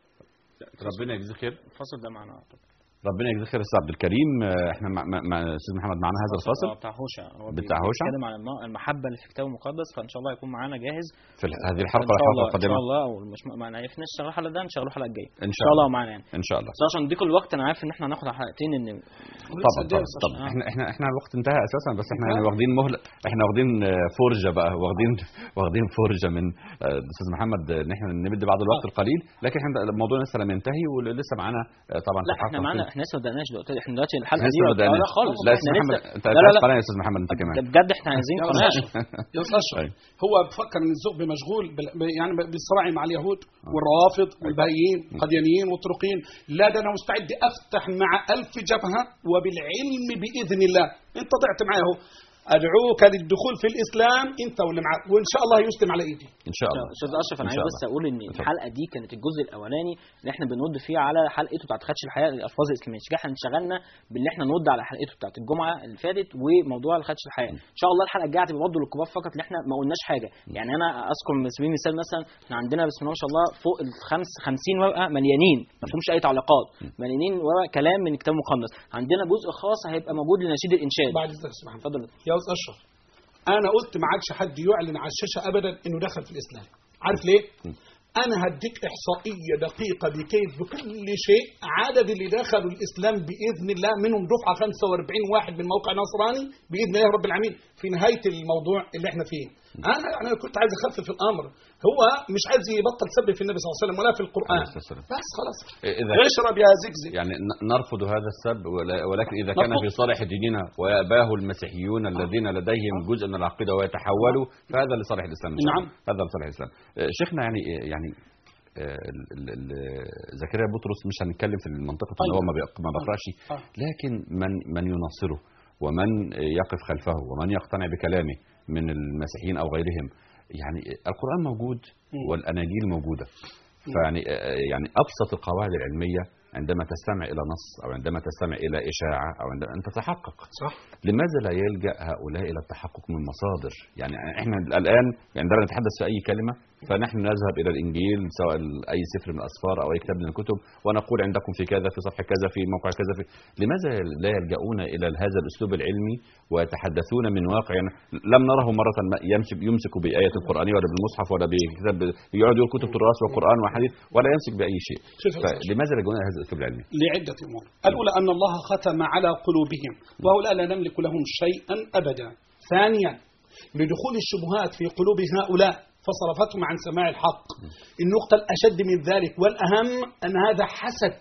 ربنا يجزيه خير الفصل ده معنا ربنا يجزيه خير يا استاذ عبد الكريم آه، احنا مع, مع, مع استاذ محمد معانا هذا الفصل آه، بتاع هوشع هو بتاع هوشع؟ بيتكلم عن الم- المحبه اللي في الكتاب المقدس فان شاء الله يكون معانا جاهز في ال- هذه الحلقه ان ولا شاء الحلقه الله ان القادمه شاء الله ومش ما عرفناش نشتغل الحلقه ده نشتغل الحلقه الجايه ان ان شاء شاء الله الله معانا يعني ان شاء الله بس عشان نديكم الوقت انا عارف ان احنا هناخد حلقتين ان طبعا طبعا طبعا احنا احنا احنا الوقت انتهى اساسا بس احنا يعني واخدين مهله احنا واخدين آه، فرجه بقى واخدين واخدين فرجه من آه، الاستاذ محمد آه، ان احنا نمد بعض الوقت القليل لكن احنا الموضوع لسه لم ينتهي ولسه معانا آه، طبعا لا في احنا الحلقة معانا القادمة. احنا لسه ما بدأناش دلوقتي احنا دلوقتي الحلقه لسه دي ما وقتها بدأناش. لا خالص لا يا احنا استاذ محمد لسه انت لا أنت لا عايز لا قناه يا استاذ محمد انت كمان ده بجد احنا عايزين يا قناه أستاذ يا أستاذ أشرف هو بفكر ان الزوق مشغول بال- ب- يعني بالصراع مع اليهود والروافض والبهائيين والقديانيين والطرقيين لا ده انا مستعد افتح مع ألف جبهه وبالعلم باذن الله انت ضعت معي اهو ادعوك للدخول في الاسلام انت واللي معك وان شاء الله يسلم على ايدي ان شاء الله استاذ اشرف انا إن عايز شاء بس الله. اقول ان الحلقه دي كانت الجزء الاولاني اللي احنا بنرد فيه على حلقته بتاعت خدش الحياه الالفاظ الاسلاميه احنا انشغلنا باللي احنا نرد على حلقته بتاعت الجمعه اللي فاتت وموضوع خدش الحياه ان شاء الله الحلقه الجايه هتبقى برضه للكبار فقط اللي احنا ما قلناش حاجه يعني انا اذكر من سبيل المثال مثلا احنا عندنا بسم الله ما شاء الله فوق الخمس 50 ورقه مليانين ما فيهمش اي تعليقات مليانين ورقه كلام من الكتاب المقدس عندنا جزء خاص هيبقى موجود لنشيد الانشاد بعد اذنك اسمح اتفضل يا استاذ اشرف انا قلت ما عادش حد يعلن على الشاشه ابدا انه دخل في الاسلام عارف ليه انا هديك احصائيه دقيقه بكيف بكل شيء عدد اللي دخلوا الاسلام باذن الله منهم دفعه 45 واحد من موقع نصراني باذن الله رب العالمين في نهايه الموضوع اللي احنا فيه انا انا كنت عايز اخفف الامر هو مش عايز يبطل سب في النبي صلى الله عليه وسلم ولا في القران بس خلاص إذا اشرب يا زكزك يعني ن- نرفض هذا السب ولا- ولكن اذا كان نرفض. في صالح ديننا ويأباه المسيحيون الذين لديهم جزء من العقيده ويتحولوا فهذا لصالح الاسلام إن شاء الله. نعم. هذا لصالح الاسلام آه، شيخنا يعني يعني آه، ال- ال- ال- زكريا بطرس مش هنتكلم في المنطقه ان طيب. هو ما بيق- ما بيقراش آه. لكن من من يناصره ومن يقف خلفه ومن يقتنع بكلامه من المسيحيين او غيرهم يعني القران موجود والاناجيل موجوده فيعني يعني ابسط القواعد العلميه عندما تستمع الى نص او عندما تستمع الى اشاعه او عندما ان تتحقق صح لماذا لا يلجا هؤلاء الى التحقق من مصادر يعني احنا الان عندما نتحدث في اي كلمه فنحن نذهب الى الانجيل سواء اي سفر من الاسفار او اي كتاب من الكتب ونقول عندكم في كذا في صفحه كذا في موقع كذا في لماذا لا يلجؤون الى هذا الاسلوب العلمي ويتحدثون من واقع يعني لم نره مره ما يمسك يمسك بايه القرانيه ولا بالمصحف ولا بكتاب يقعد يقول كتب تراث وقران وحديث ولا يمسك باي شيء شوف يا أستاذ. فلماذا لا يلجؤون الى هذا الاسلوب العلمي لعدة أمور الأولى أن الله ختم على قلوبهم وهؤلاء لا نملك لهم شيئا أبدا ثانيا لدخول الشبهات في قلوب هؤلاء فصرفتهم عن سماع الحق النقطة الأشد من ذلك والأهم أن هذا حسد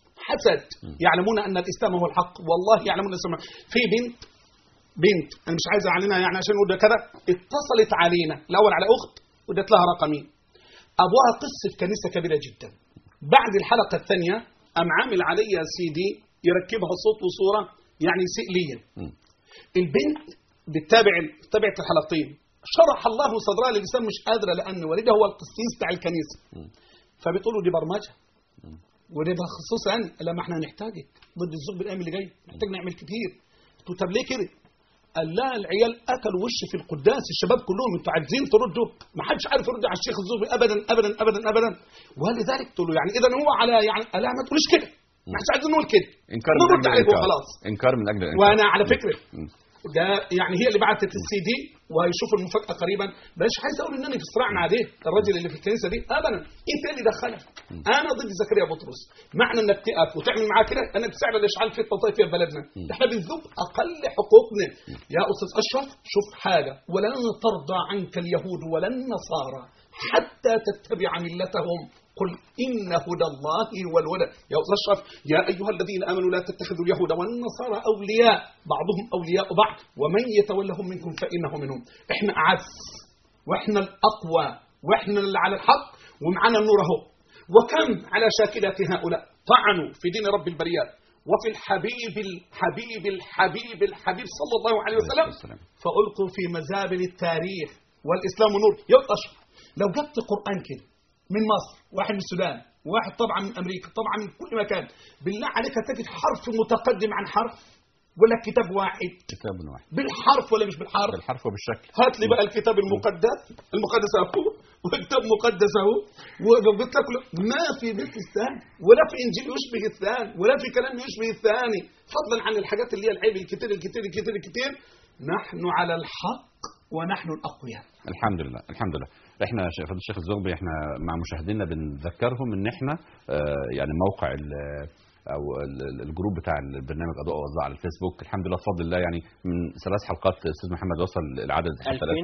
حسد يعلمون أن الإسلام هو الحق والله يعلمون الإسلام في بنت بنت أنا مش عايز أعلنها يعني عشان نقول ده كذا اتصلت علينا الأول على أخت ودت لها رقمين أبوها قصة كنيسة كبيرة جدا بعد الحلقة الثانية أم عامل عليا سي دي يركبها صوت وصورة يعني سئليا البنت بتتابع تابعت الحلقتين شرح الله صدرها للإسلام مش قادرة لأن والدها هو القسيس بتاع الكنيسة فبتقول له دي برمجة وده ده خصوص يعني لما احنا هنحتاجك ضد الزوج بالايام اللي جايه محتاج نعمل كتير قلت له طب ليه كده؟ قال لا العيال اكلوا وش في القداس الشباب كلهم انتوا عايزين تردوا ما حدش عارف يرد على الشيخ الزوبي ابدا ابدا ابدا ابدا ولذلك قلت له يعني اذا هو على يعني لا ما تقولش كده ما حدش عايزين نقول كده انكار من نرد اجل عليه الانكار وخلاص انكار من اجل الانكار وانا على فكره ده يعني هي اللي بعتت السي دي وهيشوف المفاجاه قريبا مش عايز اقول ان انا في صراع مع ده الراجل اللي في الكنيسه دي ابدا انت اللي دخلها انا ضد زكريا بطرس معنى انك تقف وتعمل معاه كده انك تساعد الاشعال في التطائف في بلدنا احنا بنذوب اقل حقوقنا يا استاذ اشرف شوف حاجه ولن ترضى عنك اليهود ولا النصارى حتى تتبع ملتهم قل إن هدى الله هو الهدى يا أستاذ أشرف يا أيها الذين آمنوا لا تتخذوا اليهود والنصارى أولياء بعضهم أولياء بعض ومن يتولهم منكم فإنه منهم إحنا أعز وإحنا الأقوى وإحنا اللي على الحق ومعنا النور أهو وكم على شاكلة هؤلاء طعنوا في دين رب البريات وفي الحبيب الحبيب الحبيب الحبيب صلى الله عليه وسلم فألقوا في مزابل التاريخ والإسلام نور يا أشرف لو جبت قرآن كده من مصر واحد من السودان واحد طبعا من امريكا طبعا من كل مكان بالله عليك تجد حرف متقدم عن حرف ولا كتاب واحد كتاب واحد بالحرف ولا مش بالحرف بالحرف وبالشكل هات لي بقى الكتاب المقدس المقدس اهو وكتاب مقدس اهو وقلت لك ما في مثل الثاني ولا في انجيل يشبه الثاني ولا في كلام يشبه الثاني فضلا عن الحاجات اللي هي العيب الكتير الكتير الكتير الكتير نحن على الحق ونحن الاقوياء الحمد لله الحمد لله احنا ش- فضيله الشيخ الزغبي احنا مع مشاهدينا بنذكرهم ان احنا آه، يعني موقع ال- او ال- ال- الجروب بتاع البرنامج اضواء واوزاع على الفيسبوك الحمد لله بفضل الله يعني من ثلاث حلقات استاذ محمد وصل العدد حتى الآن.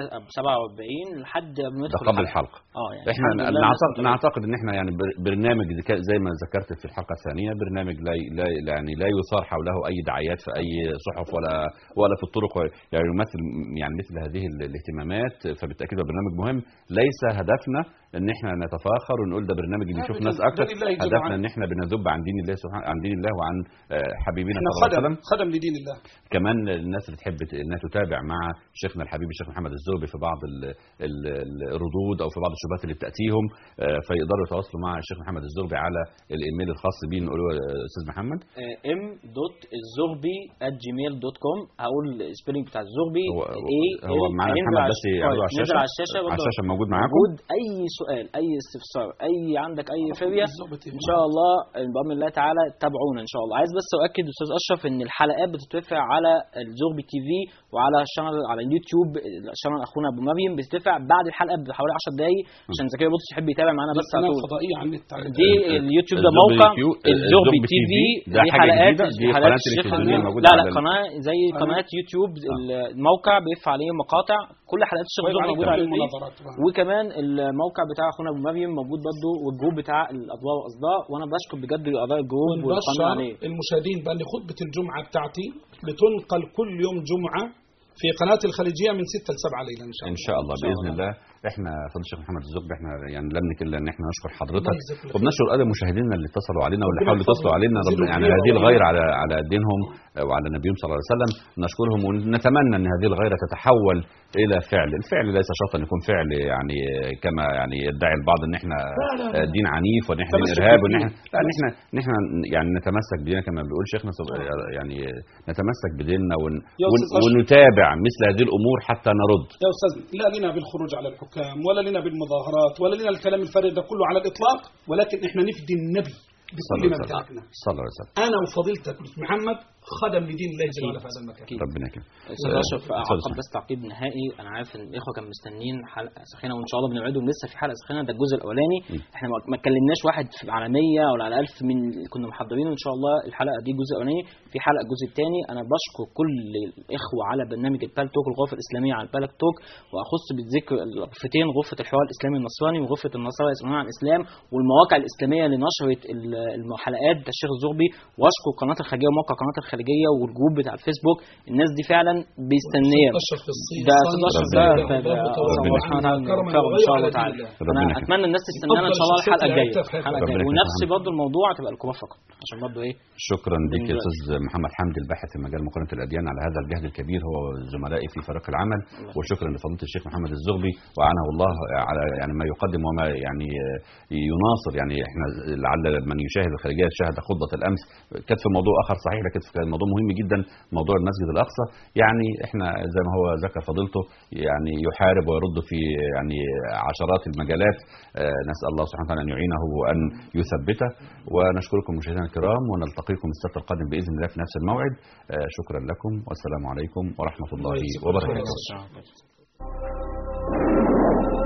2347 لحد ما ده ندخل قبل الحلقه اه يعني احنا الحمد لله نعتقد, الناس نعتقد ان احنا يعني بر- برنامج زي كا- زي ما ذكرت في الحلقه الثانيه برنامج لا لا لا- يعني لا يثار حوله اي دعايات في اي صحف ولا ولا في الطرق يعني يمثل يعني مثل هذه ال- الاهتمامات فبالتاكيد هو برنامج مهم ليس هدفنا ان احنا نتفاخر ونقول ده برنامج بيشوف أبداً. ناس ده اكتر لله جل هدفنا وعلا. ان احنا بنذب عن دين الله سبحانه عن دين الله وعن آه، حبيبنا احنا صلى الله عليه خدم وسلم خدم لدين الله كمان الناس اللي تحب ت- انها تتابع مع شيخنا الحبيب الشيخ محمد الزغبي في بعض ال- ال- الردود او في بعض الشبهات اللي بتاتيهم آه، فيقدروا يتواصلوا مع الشيخ محمد الزغبي على الايميل الخاص بيه نقول له آه، استاذ محمد ام دوت الزغبي جيميل دوت كوم هقول السبيلنج بتاع الزغبي هو ايه هو معانا هينزل محمد على بس الش- يعرضه على نزل الشاشه على الشاشه على برضه الشاشه موجود معاكم موجود اي سؤال اي استفسار اي عندك اي فيبيا ان شاء الله بامر الله تعالى تابعونا ان شاء الله عايز بس اؤكد استاذ اشرف ان الحلقات بتترفع على الزغبي تي في وعلى الشانل على اليوتيوب شانل اخونا ابو مريم بتترفع بعد الحلقه بحوالي 10 دقائق عشان زكريا بطرس يحب يتابع معانا بس على القناه طول الفضائيه على النت على دي النت. اليوتيوب ده الزغبي موقع يوتيوب- الزغبي الزغبي تي في ده دي حاجة حلقات جديدة، دي حلقات قناة الشيخ تلفزيونية لا موجودة لا على ال- قناه زي قناه يوتيوب الموقع بيرفع عليه مقاطع كل حلقات الشيخ ويبقى الزغبي عليه موجوده عليه كمان مناظرات طبعاً. وكمان الموقع بتاع اخونا ابو مريم موجود برضه والجروب بتاع الاضواء والاصداء وانا بشكر بجد اعضاء الجروب والقناه ونبشر عليه المشاهدين بان خطبه الجمعه بتاعتي بتنقل كل يوم جمعه في قناه الخليجيه من 6 ل 7 ليلا ان شاء الله ان شاء الله باذن الله احنا فضل الشيخ محمد الزغبي احنا يعني لا نملك الا ان احنا نشكر حضرتك الله يجزاك الله خير. وبنشكر ايضا مشاهدينا اللي اتصلوا علينا واللي ربنا حاولوا يحفظهم. يتصلوا علينا رب يزيدهم يعني خير هذه والله. الغيره على على دينهم وعلى نبيهم صلى الله عليه وسلم نشكرهم ونتمنى ان هذه الغيره تتحول الى فعل، الفعل ليس شرطا ان يكون فعل يعني كما يعني يدعي البعض ان احنا لا، لا، لا. دين عنيف وان احنا دين تمسك ارهاب وان بالدين. احنا لا ان احنا ان احنا يعني نتمسك بديننا كما بيقول شيخنا صب- يعني نتمسك بديننا ون يا ون أستاذ أشرف. ونتابع مثل هذه الامور حتى نرد يا استاذ لا لنا بالخروج على الحكام ولا لنا بالمظاهرات ولا لنا الكلام الفارغ ده كله على الاطلاق ولكن احنا نفدي النبي صلى بكل الله ما عليه وسلم امتلكنا صلى الله عليه وسلم انا وفضيلتك أستاذ محمد خدم لدين الله جل وعلا في هذا المكان ربنا يكرمك استاذ آه، اشرف اتفضل اعقب سامح. بس تعقيب نهائي انا عارف ان الاخوه كانوا مستنيين حلقه سخينه وان شاء الله بنوعدهم لسه في حلقه سخينه ده الجزء الاولاني احنا ما- ما اتكلمناش واحد في- على 100 ولا على 1000 من اللي كنا محضرينه ان شاء الله الحلقه دي الجزء الاولاني في حلقه الجزء الثاني انا بشكر كل الاخوه على برنامج البال توك الغرفه الاسلاميه على البالك توك واخص بالذكر الغرفتين غرفه الحوار الاسلامي النصراني وغرفه النصارى يسالون عن الاسلام والمواقع الاسلاميه اللي نشرت ال- الحلقات بتاع الشيخ الزغبي واشكر قناه الخارجيه وموقع قناه الخارجيه والجروب بتاع الفيسبوك الناس دي فعلا بيستنيه أشرف في الصين ده صنع استاذ اشرف ربنا ده يرضى ده- الله أسأل الله سبحانه وتعالى كرما يوفقه ان شاء الله وغيره على تعالى دين الله. ربنا انا يكرمك. اتمنى الناس تستنانا ان شاء الله أفضل الحلقه شخصية الجايه لعبتها في حياتي. الحلقه ربنا الجايه يكرمك. ونفس برضه الموضوع هتبقى الكبار فقط عشان برضه ايه شكرا لك يا دلوقتي. استاذ محمد حمدي الباحث في مجال مقارنه الاديان على هذا الجهد الكبير هو زملائي في فريق العمل وشكرا لفضيله الشيخ محمد الزغبي واعانه الله على يعني ما يقدم وما يعني يناصر يعني احنا لعل من يشاهد الخارجيه شاهد خطبه الامس كانت في موضوع اخر صحيح لكن كان موضوع مهم جدا موضوع المسجد الاقصى يعني احنا زي ما هو ذكر فضيلته يعني يحارب ويرد في يعني عشرات المجالات آه، نسال الله سبحانه وتعالى ان يعينه وان يثبته ونشكركم مشاهدينا الكرام ونلتقيكم السبت القادم باذن الله في نفس الموعد آه، شكرا لكم والسلام عليكم ورحمه الله وبركاته الله